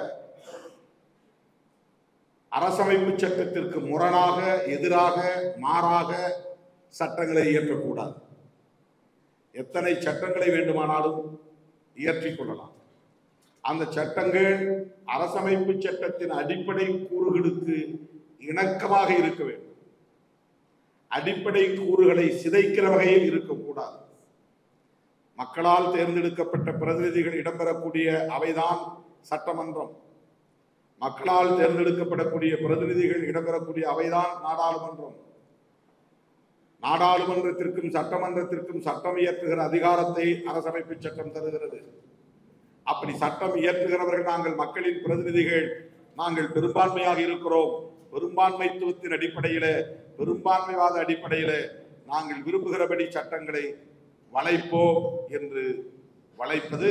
அரசமைப்பு சட்டத்திற்கு முரணாக எதிராக மாறாக சட்டங்களை இயற்றக்கூடாது எத்தனை சட்டங்களை வேண்டுமானாலும் இயற்றிக் கொள்ளலாம் அந்த சட்டங்கள் அரசமைப்பு சட்டத்தின் அடிப்படை கூறுகளுக்கு இணக்கமாக இருக்க வேண்டும் அடிப்படை கூறுகளை சிதைக்கிற வகையில் இருக்கக்கூடாது மக்களால் தேர்ந்தெடுக்கப்பட்ட பிரதிநிதிகள் இடம்பெறக்கூடிய அவைதான் சட்டமன்றம் மக்களால் தேர்ந்தெடுக்கப்படக்கூடிய பிரதிநிதிகள் இடம்பெறக்கூடிய அவைதான் நாடாளுமன்றம் நாடாளுமன்றத்திற்கும் சட்டமன்றத்திற்கும் சட்டம் இயற்றுகிற அதிகாரத்தை அரசமைப்பு சட்டம் தருகிறது அப்படி சட்டம் இயற்றுகிறவர்கள் நாங்கள் மக்களின் பிரதிநிதிகள் நாங்கள் பெரும்பான்மையாக இருக்கிறோம் பெரும்பான்மைத்துவத்தின் அடிப்படையில பெரும்பான்மைவாத அடிப்படையில நாங்கள் விரும்புகிறபடி சட்டங்களை வளைப்போம் என்று வளைப்பது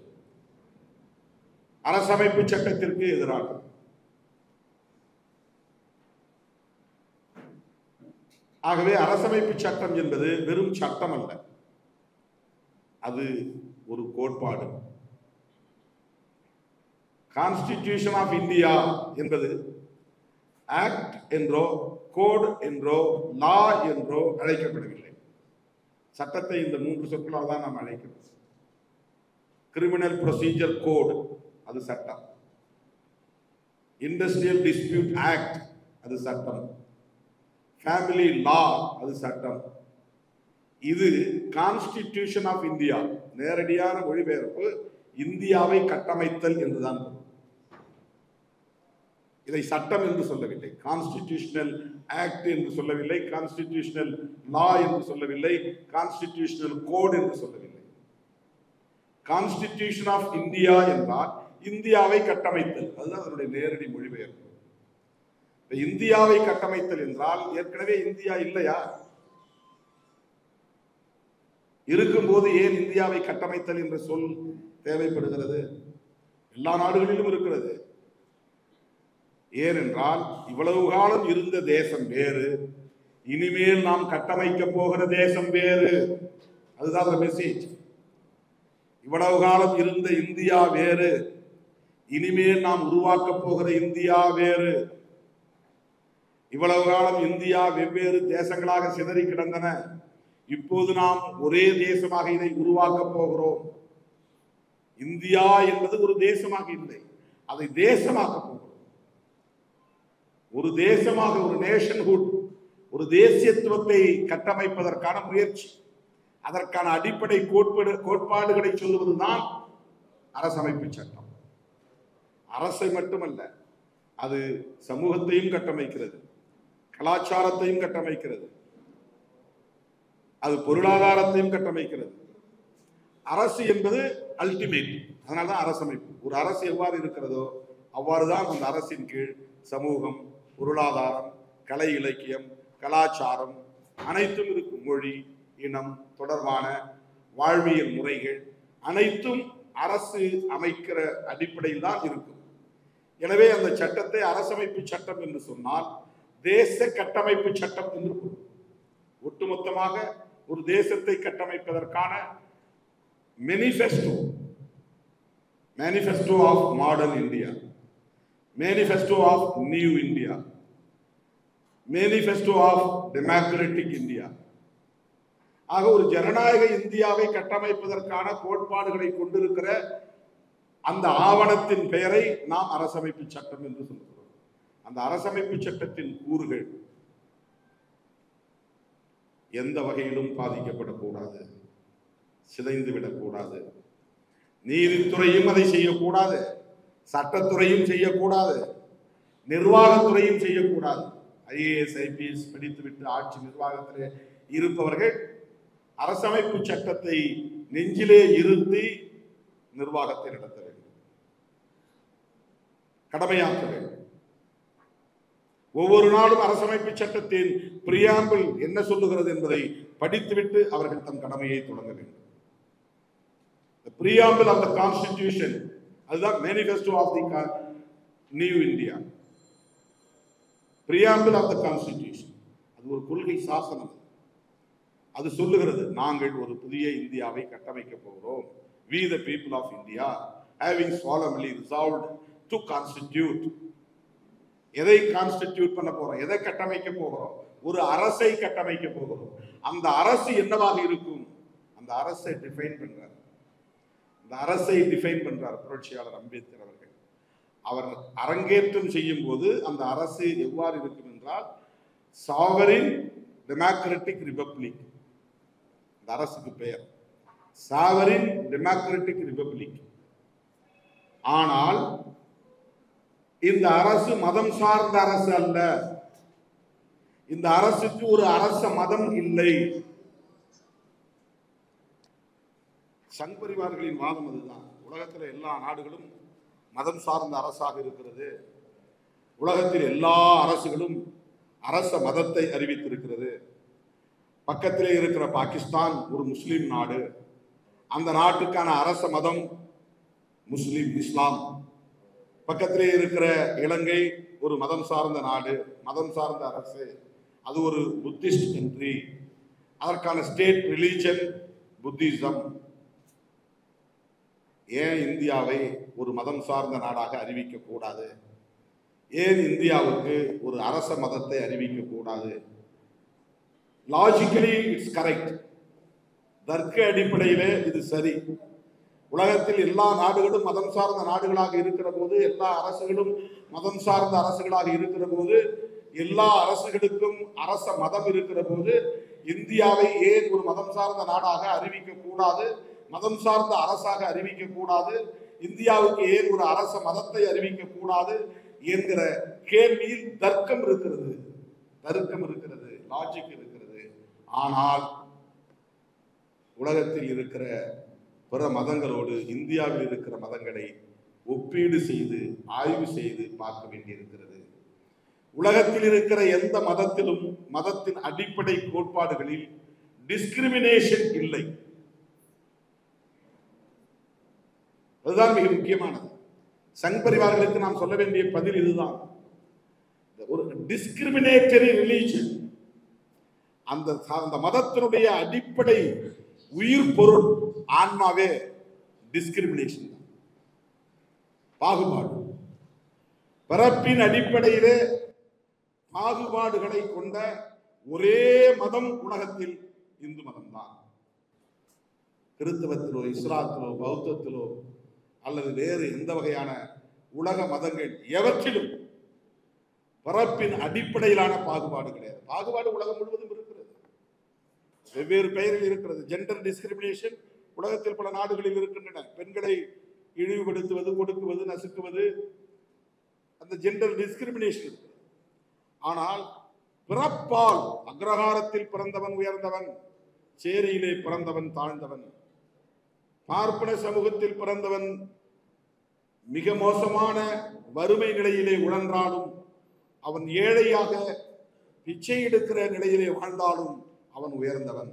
அரசமைப்பு சட்டத்திற்கு எதிரானது ஆகவே அரசமைப்பு சட்டம் என்பது வெறும் சட்டம் அல்ல அது ஒரு கோட்பாடு கான்ஸ்டிடியூஷன் ஆஃப் இந்தியா என்பது ஆக்ட் என்றோ கோட் என்றோ லா என்றோ அழைக்கப்படவில்லை சட்டத்தை இந்த மூன்று சொற்களால் தான் நாம் அழைக்கிறோம் கிரிமினல் ப்ரொசீஜர் கோட் அது சட்டம் இண்டஸ்ட்ரியல் டிஸ்பியூட் ஆக்ட் அது சட்டம் ஃபேமிலி லா அது சட்டம் இது கான்ஸ்டிடியூஷன் ஆஃப் இந்தியா நேரடியான மொழிபெயர்ப்பு இந்தியாவை கட்டமைத்தல் என்றுதான் பொருள். இதை சட்டம் என்று சொல்லவில்லை கான்ஸ்டிடியூஷனல் ஆக்ட் என்று சொல்லவில்லை கான்ஸ்டிடியூஷனல் லா என்று சொல்லவில்லை கான்ஸ்டிடியூஷனல் கோட் என்று சொல்லவில்லை கான்ஸ்டிடியூஷன் ஆஃப் இந்தியா என்றால் இந்தியாவை கட்டமைத்தல் அதுதான் அதனுடைய நேரடி மொழிபெயர்ப்பு இப்ப இந்தியாவை கட்டமைத்தல் என்றால் ஏற்கனவே இந்தியா இல்லையா இருக்கும்போது ஏன் இந்தியாவை கட்டமைத்தல் என்ற சொல் தேவைப்படுகிறது எல்லா நாடுகளிலும் இருக்கிறது ஏனென்றால் இவ்வளவு காலம் இருந்த தேசம் வேறு இனிமேல் நாம் கட்டமைக்க போகிற தேசம் வேறு அதுதான் மெசேஜ் இவ்வளவு காலம் இருந்த இந்தியா வேறு இனிமேல் நாம் உருவாக்க போகிற இந்தியா வேறு இவ்வளவு காலம் இந்தியா வெவ்வேறு தேசங்களாக சிதறி கிடந்தன இப்போது நாம் ஒரே தேசமாக இதை உருவாக்க போகிறோம் இந்தியா என்பது ஒரு தேசமாக இல்லை அதை தேசமாக்க போகிறோம் ஒரு தேசமாக ஒரு நேஷன்ஹுட் ஒரு தேசியத்துவத்தை கட்டமைப்பதற்கான முயற்சி அதற்கான அடிப்படை கோட்பாடு கோட்பாடுகளை சொல்லுவதுதான் அரசமைப்பு சட்டம் அரசை மட்டுமல்ல அது சமூகத்தையும் கட்டமைக்கிறது கலாச்சாரத்தையும் கட்டமைக்கிறது அது பொருளாதாரத்தையும் கட்டமைக்கிறது அரசு என்பது அல்டிமேட் அதனால தான் அரசமைப்பு ஒரு அரசு எவ்வாறு இருக்கிறதோ அவ்வாறு தான் அந்த அரசின் கீழ் சமூகம் பொருளாதாரம் கலை இலக்கியம் கலாச்சாரம் அனைத்தும் இருக்கும் மொழி இனம் தொடர்பான வாழ்வியல் முறைகள் அனைத்தும் அரசு அமைக்கிற அடிப்படையில் தான் இருக்கும் எனவே அந்த சட்டத்தை அரசமைப்பு சட்டம் என்று சொன்னால் தேச கட்டமைப்பு சட்டம் என்று பொருள். ஒட்டுமொத்தமாக ஒரு தேசத்தை கட்டமைப்பதற்கான manifesto manifesto of modern India manifesto of new India manifesto of democratic India ஆக ஒரு ஜனநாயக இந்தியாவை கட்டமைப்பதற்கான கோட்பாடுகளை கொண்டிருக்கிற அந்த ஆவணத்தின் பெயரை நாம் அரசமைப்பு சட்டம் என்று சொல்கிறோம் அந்த அரசமைப்பு சட்டத்தின் கூறுகள் எந்த வகையிலும் பாதிக்கப்படக்கூடாது சிதைந்து விடக்கூடாது நீதித்துறையும் அதை செய்யக்கூடாது சட்டத்துறையும் செய்யக்கூடாது நிர்வாகத்துறையும் செய்யக்கூடாது ஐஏஎஸ் ஐபிஎஸ் படித்துவிட்டு ஆட்சி நிர்வாகத்திலே இருப்பவர்கள் அரசமைப்பு சட்டத்தை நெஞ்சிலே இருத்தி நிர்வாகத்தை நடத்த வேண்டும் கடமையாற்ற வேண்டும் ஒவ்வொரு நாளும் அரசமைப்பு சட்டத்தின் பிரியாம்பிள் என்ன சொல்லுகிறது என்பதை படித்துவிட்டு அவர்கள் தம் கடமையை தொடங்க வேண்டும் பிரியாம்பிள் ஆஃப் த கான்ஸ்டிடியூஷன் அதுதான் manifesto of the new India preamble of the constitution அது ஒரு கொள்கை சாசனம் அது சொல்லுகிறது நாங்கள் ஒரு புதிய இந்தியாவை கட்டமைக்க போகிறோம் we the people of india having solemnly resolved to constitute எதை கான்ஸ்டிடியூட் பண்ண போறோம் எதை கட்டமைக்க போகிறோம் ஒரு அரசை கட்டமைக்க போகிறோம் அந்த அரசு என்னவாக இருக்கும் அந்த அரசை டிஃபைன் பண்றார் அந்த அரசை டிஃபைன் பண்றார் புரட்சியாளர் அம்பேத்கர் அவர்கள் அவர் அரங்கேற்றம் செய்யும் போது அந்த அரசு எவ்வாறு இருக்கும் என்றால் சாவரின் டெமோக்ராட்டிக் ரிபப்ளிக் இந்த அரசுக்கு பெயர் சாவரின் டெமோக்ராட்டிக் ரிபப்ளிக் ஆனால் இந்த அரசு மதம் சார்ந்த அரசு அல்ல இந்த அரசுக்கு ஒரு அரச மதம் இல்லை சங் பரிவார்களின் வாதம் அதுதான் உலகத்தில் எல்லா நாடுகளும் மதம் சார்ந்த அரசாக இருக்கிறது உலகத்தில் எல்லா அரசுகளும் அரச மதத்தை அறிவித்திருக்கிறது பக்கத்திலே இருக்கிற பாகிஸ்தான் ஒரு முஸ்லிம் நாடு அந்த நாட்டுக்கான அரச மதம் முஸ்லிம் இஸ்லாம் பக்கத்திலே இருக்கிற இலங்கை ஒரு மதம் சார்ந்த நாடு மதம் சார்ந்த அரசு அது ஒரு புத்திஸ்ட் கண்ட்ரி அதற்கான ஸ்டேட் ரிலீஜன் புத்திசம் ஏன் இந்தியாவை ஒரு மதம் சார்ந்த நாடாக அறிவிக்க கூடாது ஏன் இந்தியாவுக்கு ஒரு அரச மதத்தை அறிவிக்க கூடாது லாஜிக்கலி இட்ஸ் கரெக்ட் தர்க்க அடிப்படையிலே இது சரி உலகத்தில் எல்லா நாடுகளும் மதம் சார்ந்த நாடுகளாக இருக்கிற போது எல்லா அரசுகளும் மதம் சார்ந்த அரசுகளாக இருக்கிற போது எல்லா அரசுகளுக்கும் அரச மதம் இருக்கிற போது இந்தியாவை ஏன் ஒரு மதம் சார்ந்த நாடாக அறிவிக்க கூடாது மதம் சார்ந்த அரசாக அறிவிக்க கூடாது இந்தியாவுக்கு ஏன் ஒரு அரச மதத்தை அறிவிக்க கூடாது என்கிற கேள்வியில் தர்க்கம் இருக்கிறது தர்க்கம் இருக்கிறது லாஜிக் இருக்கிறது ஆனால் உலகத்தில் இருக்கிற பிற மதங்களோடு இந்தியாவில் இருக்கிற மதங்களை ஒப்பீடு செய்து ஆய்வு செய்து பார்க்க வேண்டியிருக்கிறது உலகத்தில் இருக்கிற எந்த மதத்திலும் மதத்தின் அடிப்படை கோட்பாடுகளில் டிஸ்கிரிமினேஷன் இல்லை அதுதான் மிக முக்கியமானது சங் பரிவார்களுக்கு நாம் சொல்ல வேண்டிய பதில் இதுதான் ஒரு டிஸ்கிரிமினேட்டரி ரிலீஜன் அந்த அந்த மதத்தினுடைய அடிப்படை உயிர் பொருள் ஆன்மாவே டிஸ்கிரிமினேஷன் பாகுபாடு பிறப்பின் அடிப்படையிலே பாகுபாடுகளை கொண்ட ஒரே மதம் உலகத்தில் இந்து மதம்தான் கிறிஸ்தவத்திலோ இஸ்லாத்திலோ பௌத்தத்திலோ அல்லது வேறு எந்த வகையான உலக மதங்கள் எவற்றிலும் பிறப்பின் அடிப்படையிலான பாகுபாடு கிடையாது பாகுபாடு உலகம் முழுவதும் இருக்கிறது வெவ்வேறு பெயரில் இருக்கிறது ஜெண்டர் டிஸ்கிரிமினேஷன் உலகத்தில் பல நாடுகளில் இருக்கின்றன பெண்களை இழிவுபடுத்துவது கொடுக்குவது நசுக்குவது அந்த ஜெண்டர் டிஸ்கிரிமினேஷன் இருக்கிறது ஆனால் பிறப்பால் அக்ரஹாரத்தில் பிறந்தவன் உயர்ந்தவன் சேரியிலே பிறந்தவன் தாழ்ந்தவன் பார்ப்பன சமூகத்தில் பிறந்தவன் மிக மோசமான வறுமை நிலையிலே உழன்றாலும் அவன் ஏழையாக பிச்சை எடுக்கிற நிலையிலே வாழ்ந்தாலும் அவன் உயர்ந்தவன்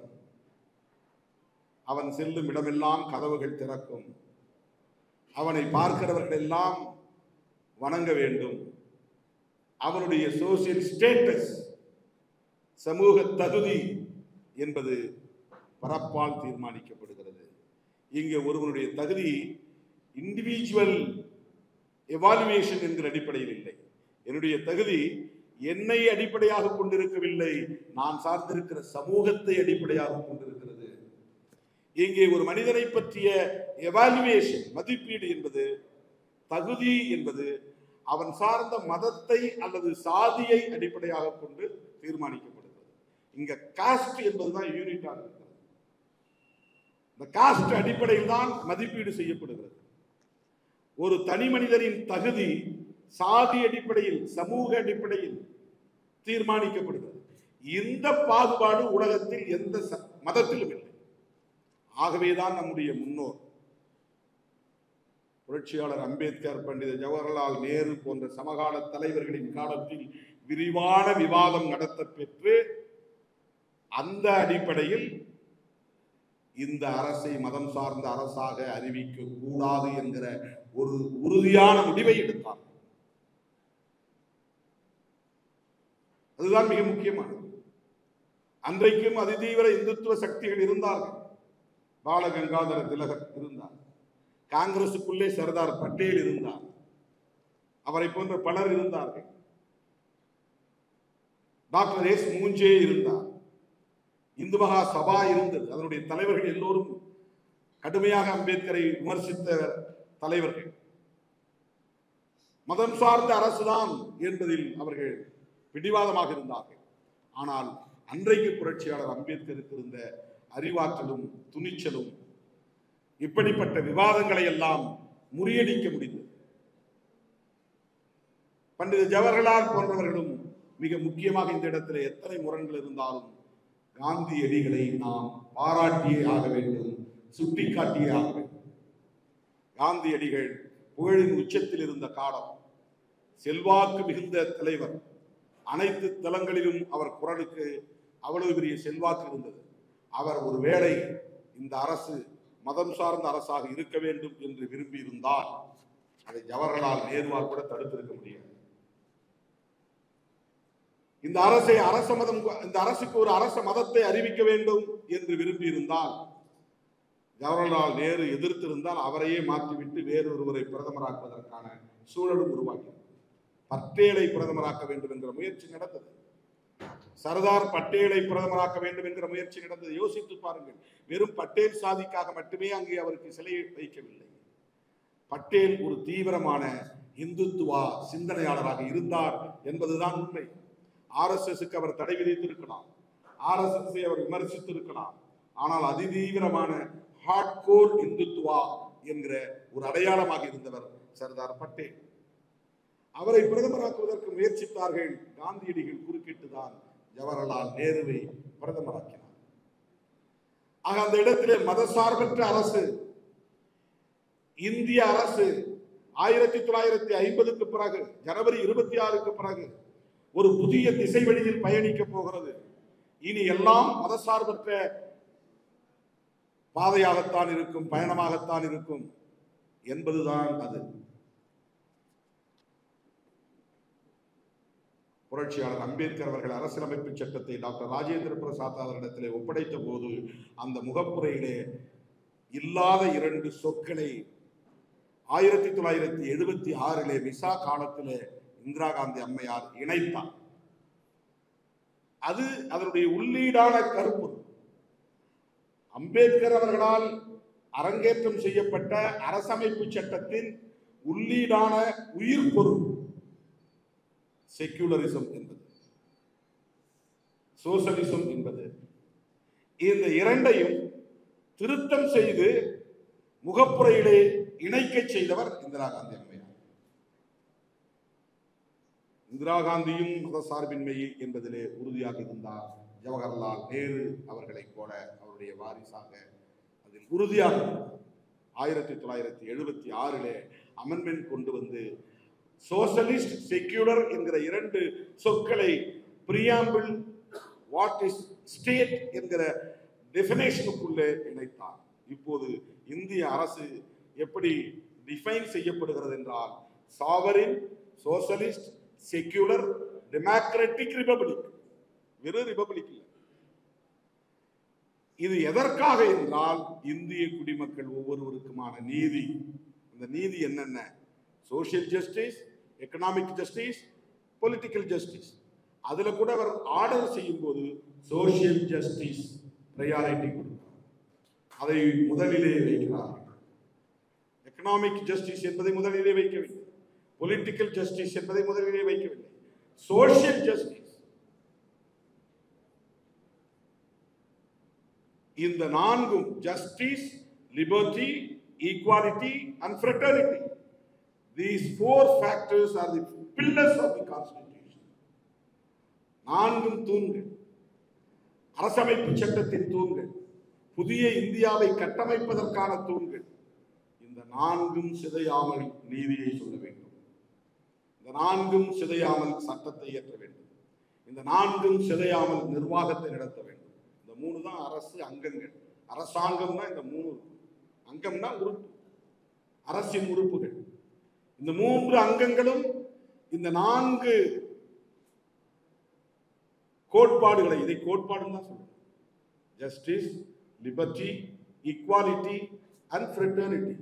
அவன் செல்லும் இடமெல்லாம் கதவுகள் திறக்கும் அவனை பார்க்கிறவர்கள் எல்லாம் வணங்க வேண்டும் அவனுடைய சோசியல் ஸ்டேட்டஸ் சமூக தகுதி என்பது பரப்பால் தீர்மானிக்கப்படுகிறது இங்கே ஒருவனுடைய தகுதி இண்டிவிஜுவல் எவாலுவேஷன் என்கிற அடிப்படையில் இல்லை என்னுடைய தகுதி என்னை அடிப்படையாக கொண்டிருக்கவில்லை நான் சார்ந்திருக்கிற சமூகத்தை அடிப்படையாக கொண்டிருக்கிறது இங்கே ஒரு மனிதனை பற்றிய எவாலுவேஷன் மதிப்பீடு என்பது தகுதி என்பது அவன் சார்ந்த மதத்தை அல்லது சாதியை அடிப்படையாக கொண்டு தீர்மானிக்கப்படுகிறது இங்க காஸ்ட் என்பதுதான் யூனிட்டாக இருக்கிறது இந்த காஸ்ட் அடிப்படையில் தான் மதிப்பீடு செய்யப்படுகிறது ஒரு தனி மனிதனின் தகுதி சாதி அடிப்படையில் சமூக அடிப்படையில் தீர்மானிக்கப்படுகிறது இந்த பாகுபாடு உலகத்தில் எந்த ச- மதத்திலும் இல்லை ஆகவேதான் நம்முடைய முன்னோர் புரட்சியாளர் அம்பேத்கர் பண்டித ஜவஹர்லால் நேரு போன்ற சமகால தலைவர்களின் காலத்தில் விரிவான விவாதம் நடத்த பெற்று அந்த அடிப்படையில் இந்த அரசை மதம் சார்ந்த அரசாக அறிவிக்க கூடாது என்கிற ஒரு உறுதியான முடிவை எடுத்தார் அதுதான் மிக முக்கியமானது அன்றைக்கும் அதிதீவிர இந்துத்துவ சக்திகள் இருந்தார்கள் பாலகங்காதர திலகர் இருந்தார் காங்கிரசுக்குள்ளே சர்தார் பட்டேல் இருந்தார் அவரை போன்ற பலர் இருந்தார்கள் டாக்டர் எஸ் மூஞ்சே இருந்தார் இந்து மகா சபா இருந்தது அதனுடைய தலைவர்கள் எல்லோரும் கடுமையாக அம்பேத்கரை விமர்சித்த தலைவர்கள் மதம் சார்ந்த அரசுதான் என்பதில் அவர்கள் பிடிவாதமாக இருந்தார்கள் ஆனால் அன்றைக்கு புரட்சியாளர் அம்பேத்கருக்கு இருந்த அறிவாற்றலும் துணிச்சலும் இப்படிப்பட்ட விவாதங்களை எல்லாம் முறியடிக்க முடிந்தது பண்டித ஜவஹர்லால் போன்றவர்களும் மிக முக்கியமாக இந்த இடத்துல எத்தனை முரண்கள் இருந்தாலும் காந்தியடிகளை நாம் பாராட்டியே ஆக வேண்டும் சுட்டிக்காட்டியே ஆக வேண்டும் காந்தியடிகள் புகழின் உச்சத்தில் இருந்த காலம் செல்வாக்கு மிகுந்த தலைவர் அனைத்து தளங்களிலும் அவர் குரலுக்கு அவ்வளவு பெரிய செல்வாக்கு இருந்தது அவர் ஒருவேளை இந்த அரசு மதம் சார்ந்த அரசாக இருக்க வேண்டும் என்று விரும்பி இருந்தால் அதை ஜவஹர்லால் நேருவால் கூட தடுத்திருக்க முடியாது இந்த அரசை அரச மதம் இந்த அரசுக்கு ஒரு அரச மதத்தை அறிவிக்க வேண்டும் என்று விரும்பி இருந்தால் ஜவஹர்லால் நேரு எதிர்த்திருந்தால் அவரையே மாற்றிவிட்டு வேறொருவரை பிரதமராக்குவதற்கான சூழலும் உருவாகி பட்டேலை பிரதமராக்க வேண்டும் என்கிற முயற்சி நடந்தது சர்தார் பட்டேலை பிரதமராக்க வேண்டும் என்கிற முயற்சி நடந்தது யோசித்து பாருங்கள் வெறும் பட்டேல் சாதிக்காக மட்டுமே அங்கே அவருக்கு சிலை வைக்கவில்லை பட்டேல் ஒரு தீவிரமான இந்துத்துவா சிந்தனையாளராக இருந்தார் என்பதுதான் உண்மை ஆர்எஸ்எஸ்க்கு அவர் தடை விதித்திருக்கலாம் ஆர்எஸ்எஸ் அவர் விமர்சித்திருக்கலாம் ஆனால் அதிதீவிரமான ஹார்ட்கோர் இந்துத்துவா என்கிற ஒரு அடையாளமாக இருந்தவர் சர்தார் பட்டேல் அவரை பிரதமராக்குவதற்கு முயற்சித்தார்கள் காந்தியடிகள் குறுக்கிட்டுதான் ஜவஹர்லால் நேருவை பிரதமராக்கினார் ஆக அந்த இடத்திலே மதசார்பற்ற அரசு இந்திய அரசு ஆயிரத்தி தொள்ளாயிரத்தி ஐம்பதுக்கு பிறகு ஜனவரி இருபத்தி ஆறுக்கு பிறகு ஒரு புதிய திசை வழியில் பயணிக்க போகிறது இனி எல்லாம் மதசார்பற்ற பாதையாகத்தான் இருக்கும் பயணமாகத்தான் இருக்கும் என்பதுதான் அது புரட்சியாளர் அம்பேத்கர் அவர்கள் அரசியலமைப்பு சட்டத்தை டாக்டர் ராஜேந்திர பிரசாத் அவர்களிடத்திலே ஒப்படைத்த போது அந்த முகப்புரையிலே இல்லாத இரண்டு சொற்களை ஆயிரத்தி தொள்ளாயிரத்தி எழுபத்தி ஆறிலே விசா காலத்திலே இந்திரா காந்தி அம்மையார் இணைத்தார் அது அதனுடைய உள்ளீடான கருப்பு அம்பேத்கர் அவர்களால் அரங்கேற்றம் செய்யப்பட்ட அரசமைப்பு சட்டத்தின் உள்ளீடான உயிர் பொருள் செக்யூலரிசம் என்பது சோசலிசம் என்பது இந்த இரண்டையும் திருத்தம் செய்து முகப்புரையிலே இணைக்க செய்தவர் இந்திரா காந்தி அம்மையார் இந்திரா காந்தியும் மதசார்பின்மை என்பதிலே உறுதியாக இருந்தார் ஜவஹர்லால் நேரு அவர்களைப் போல அவருடைய வாரிசாக அதில் உறுதியாக இருந்தார் ஆயிரத்தி தொள்ளாயிரத்தி எழுபத்தி ஆறிலே அமெண்ட்மெண்ட் கொண்டு வந்து சோசலிஸ்ட் செக்யூலர் என்கிற இரண்டு சொற்களை பிரியாம்பிள் வாட் இஸ் ஸ்டேட் என்கிற டெபினேஷனுக்குள்ளே இணைத்தார் இப்போது இந்திய அரசு எப்படி டிஃபைன் செய்யப்படுகிறது என்றால் sovereign socialist secular democratic republic வெறும் ரிபப்ளிக் இல்லை இது எதற்காக என்றால் இந்திய குடிமக்கள் ஒவ்வொருவருக்குமான நீதி அந்த நீதி என்னென்ன social justice economic justice political justice அதுல கூட அவர் ஆர்டர் செய்யும் போது சோஷியல் ஜஸ்டிஸ் ப்ரையாரிட்டி கொடுக்கிறார் அதை முதலிலே வைக்கிறார் எக்கனாமிக் ஜஸ்டிஸ் என்பதை முதலிலே வைக்கவில்லை பொலிட்டிக்கல் ஜஸ்டிஸ் என்பதை முதலிலே வைக்கவில்லை சோஷியல் ஜஸ்டிஸ் இந்த நான்கும் justice liberty equality and fraternity these four factors are the pillars of the constitution நான்கும் தூண்கள் அரசமைப்பு சட்டத்தின் தூண்கள் புதிய இந்தியாவை கட்டமைப்பதற்கான தூண்கள் இந்த நான்கும் சிதையாமல் நீதியை சொல்ல வேண்டும் இந்த நான்கும் சிதையாமல் சட்டத்தை இயற்ற வேண்டும் இந்த நான்கும் சிதையாமல் நிர்வாகத்தை நடத்த வேண்டும் இந்த மூணு தான் அரசு அங்கங்கள் அரசாங்கம்னா இந்த மூணு இருக்கும். அங்கம்னா உறுப்பு அரசின் உறுப்புகள் இந்த மூன்று அங்கங்களும் இந்த நான்கு கோட்பாடுகளை இதை கோட்பாடுன்னு தான் சொல்றோம் justice liberty equality and fraternity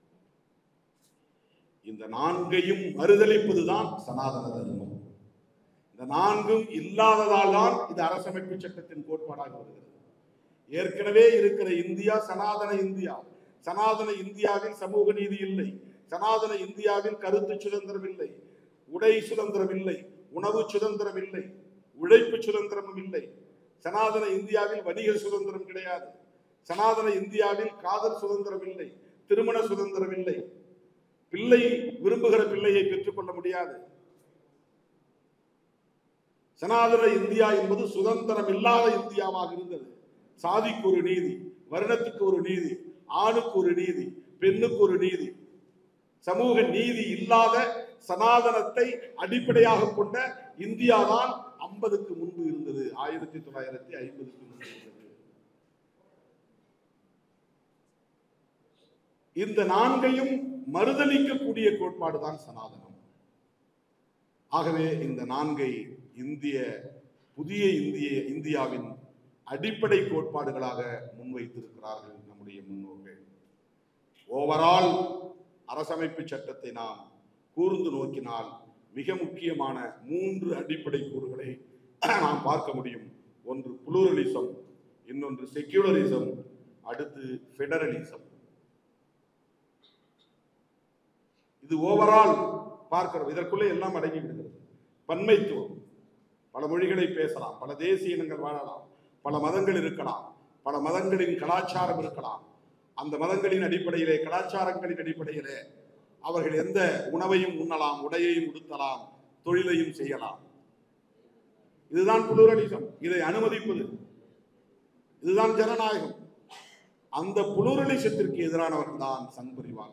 இந்த நான்கையும் மறுதளிப்பதுதான் சனாதன தர்மம் இந்த நான்கும் இல்லாததால் தான் இது அரசமைப்பு சட்டத்தின் கோட்பாடாக வருகிறது ஏற்கனவே இருக்கிற இந்தியா சனாதன இந்தியா சனாதன இந்தியாவில் சமூக நீதி இல்லை சனாதன இந்தியாவில் கருத்து சுதந்திரம் இல்லை உடை சுதந்திரம் இல்லை உணவு சுதந்திரம் இல்லை உழைப்பு சுதந்திரமும் இல்லை சனாதன இந்தியாவில் வணிக சுதந்திரம் கிடையாது சனாதன இந்தியாவில் காதல் சுதந்திரம் இல்லை திருமண சுதந்திரம் இல்லை பிள்ளை விரும்புகிற பிள்ளையை பெற்றுக்கொள்ள முடியாது சனாதன இந்தியா என்பது சுதந்திரம் இல்லாத இந்தியாவாக இருந்தது சாதிக்கு ஒரு நீதி வருணத்துக்கு ஒரு நீதி ஆணுக்கு ஒரு நீதி பெண்ணுக்கு ஒரு நீதி சமூக நீதி இல்லாத சனாதனத்தை அடிப்படையாக கொண்ட இந்தியா தான் ஐம்பதுக்கு முன்பு இருந்தது ஆயிரத்தி தொள்ளாயிரத்தி ஐம்பதுக்கு முன்பு இருந்தது இந்த நான்கையும் மறுதளிக்கக்கூடிய கோட்பாடு தான் சனாதனம் ஆகவே இந்த நான்கை இந்திய புதிய இந்திய இந்தியாவின் அடிப்படை கோட்பாடுகளாக முன்வைத்திருக்கிறார்கள் நம்முடைய முன்னோர்கள் ஓவரால் அரசமைப்பு சட்டத்தை நாம் கூர்ந்து நோக்கினால் மிக முக்கியமான மூன்று அடிப்படை கூறுகளை நாம் பார்க்க முடியும் ஒன்று புளூரலிசம் இன்னொன்று செக்யூலரிசம் அடுத்து ஃபெடரலிசம் இது ஓவரால் பார்க்கிறோம் இதற்குள்ளே எல்லாம் அடங்கி விடுகிறது பன்மைத்துவம் பல மொழிகளை பேசலாம் பல தேசிய இனங்கள் வாழலாம் பல மதங்கள் இருக்கலாம் பல மதங்களின் கலாச்சாரம் இருக்கலாம் அந்த மதங்களின் அடிப்படையிலே கலாச்சாரங்களின் அடிப்படையிலே அவர்கள் எந்த உணவையும் உண்ணலாம் உடையையும் உடுத்தலாம் தொழிலையும் செய்யலாம் இதுதான் புளூரலிசம் இதை அனுமதிப்பது இதுதான் ஜனநாயகம் அந்த புளூரலிசத்திற்கு எதிரானவர்கள் தான் சங்பரிவாங்க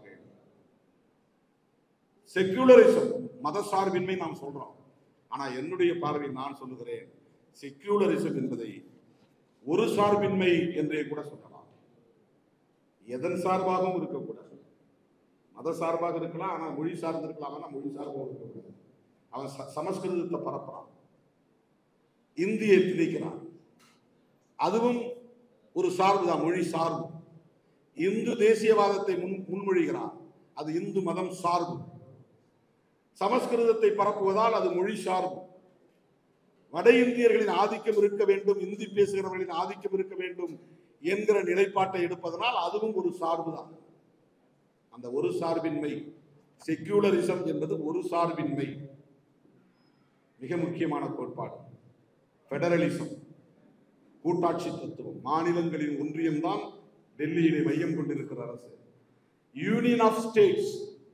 செக்யூலரிசம் மதசார்பின்மை நாம் சொல்றோம் ஆனா என்னுடைய பார்வையில் நான் சொல்லுகிறேன் செக்யூலரிசம் என்பதை ஒரு சார்பின்மை என்றே கூட சொல்லலாம் எதன் சார்பாகவும் இருக்கக்கூடாது மத சார்பாக இருக்கலாம் ஆனா மொழி சார்ந்து இருக்கலாம் ஆனா மொழி சார்பாக இருக்கக்கூடாது அவன் ச- சமஸ்கிருதத்தை பரப்புறான் இந்தியை திணிக்கிறான் அதுவும் ஒரு சார்பு தான் மொழி சார்பு இந்து தேசியவாதத்தை முன் முன்மொழிகிறான் அது இந்து மதம் சார்பு சமஸ்கிருதத்தை பரப்புவதால் அது மொழி சார்பு வட இந்தியர்களின் ஆதிக்கம் இருக்க வேண்டும் இந்தி பேசுகிறவர்களின் ஆதிக்கம் இருக்க வேண்டும் என்கிற நிலைப்பாட்டை எடுப்பதனால் அதுவும் ஒரு சார்புதான் அந்த ஒரு சார்பின்மை செக்யூலரிசம் என்பது ஒரு சார்பின்மை மிக முக்கியமான கோட்பாடு ஃபெடரலிசம் கூட்டாட்சி தத்துவம் மாநிலங்களின் ஒன்றியம்தான் டெல்லியிலே மையம் கொண்டிருக்கிற அரசு யூனியன் ஆஃப் ஸ்டேட்ஸ்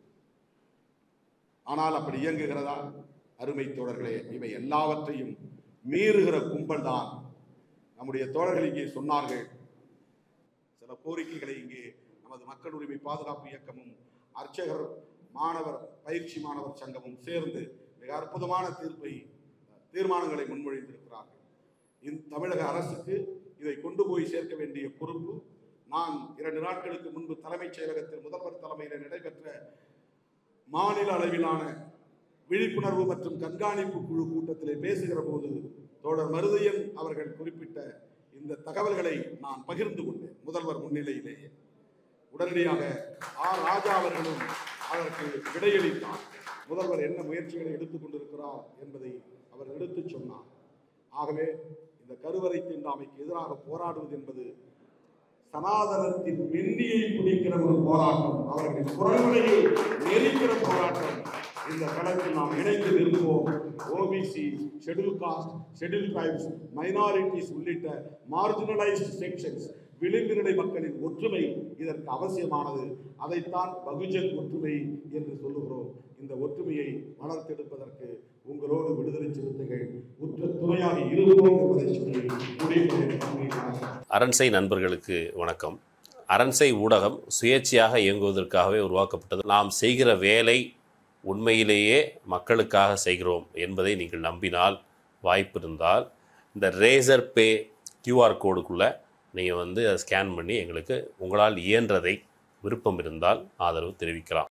ஆனால் அப்படி இயங்குகிறதா அருமை தோழர்களே இவை எல்லாவற்றையும் மீறுகிற கும்பல் தான் நம்முடைய தோழர்கள் இங்கே சொன்னார்கள் சில கோரிக்கைகளை இங்கே நமது மக்கள் உரிமை பாதுகாப்பு இயக்கமும் அர்ச்சகர் மாணவர் பயிற்சி மாணவர் சங்கமும் சேர்ந்து மிக அற்புதமான தீர்ப்பை தீர்மானங்களை முன்மொழிந்திருக்கிறார்கள் இந்த தமிழக அரசுக்கு இதை கொண்டு போய் சேர்க்க வேண்டிய பொறுப்பு நான் இரண்டு நாட்களுக்கு முன்பு தலைமைச் செயலகத்தில் முதல்வர் தலைமையில் நடைபெற்ற மாநில அளவிலான விழிப்புணர்வு மற்றும் கண்காணிப்பு குழு கூட்டத்திலே பேசுகிற போது தோழர் மருதையன் அவர்கள் குறிப்பிட்ட இந்த தகவல்களை நான் பகிர்ந்து கொண்டேன் முதல்வர் முன்னிலையிலேயே உடனடியாக ஆர் ராஜா அவர்களும் அதற்கு விடையளித்தார் முதல்வர் என்ன முயற்சிகளை எடுத்துக் கொண்டிருக்கிறார் என்பதை அவர் எடுத்துச் சொன்னார் ஆகவே இந்த கருவறை தீண்டாமைக்கு எதிராக போராடுவது என்பது சனாதனத்தின் மென்னியை பிடிக்கிற ஒரு போராட்டம் அவர்களின் குரல்களையே நெரிக்கிற போராட்டம் இந்த களத்தில் நாம் இணைந்து நிற்போம் OBC schedule caste schedule tribes minorities உள்ளிட்ட மார்ஜினலைஸ்ட் செக்ஷன்ஸ் விளிம்பு நிலை மக்களின் ஒற்றுமை இதற்கு அவசியமானது அதைத்தான் பகுஜன் ஒற்றுமை என்று சொல்லுகிறோம் இந்த ஒற்றுமையை வளர்த்தெடுப்பதற்கு உங்களோடு விடுதலை சிறுத்தைகள் உற்ற துணையாக இருப்போம் என்பதை சொல்லி முடிவுகிறேன். நன்றி, வணக்கம். அரண்சை நண்பர்களுக்கு வணக்கம் அரண்சை ஊடகம் சுயேட்சையாக இயங்குவதற்காகவே உருவாக்கப்பட்டது நாம் செய்கிற வேலை உண்மையிலேயே மக்களுக்காக செய்கிறோம் என்பதை நீங்கள் நம்பினால் வாய்ப்பு இருந்தால் இந்த ரேசர் பே கியூஆர் கோடுக்குள்ளே நீங்கள் வந்து அதை ஸ்கேன் பண்ணி எங்களுக்கு உங்களால் இயன்றதை விருப்பம் இருந்தால் ஆதரவு தெரிவிக்கலாம்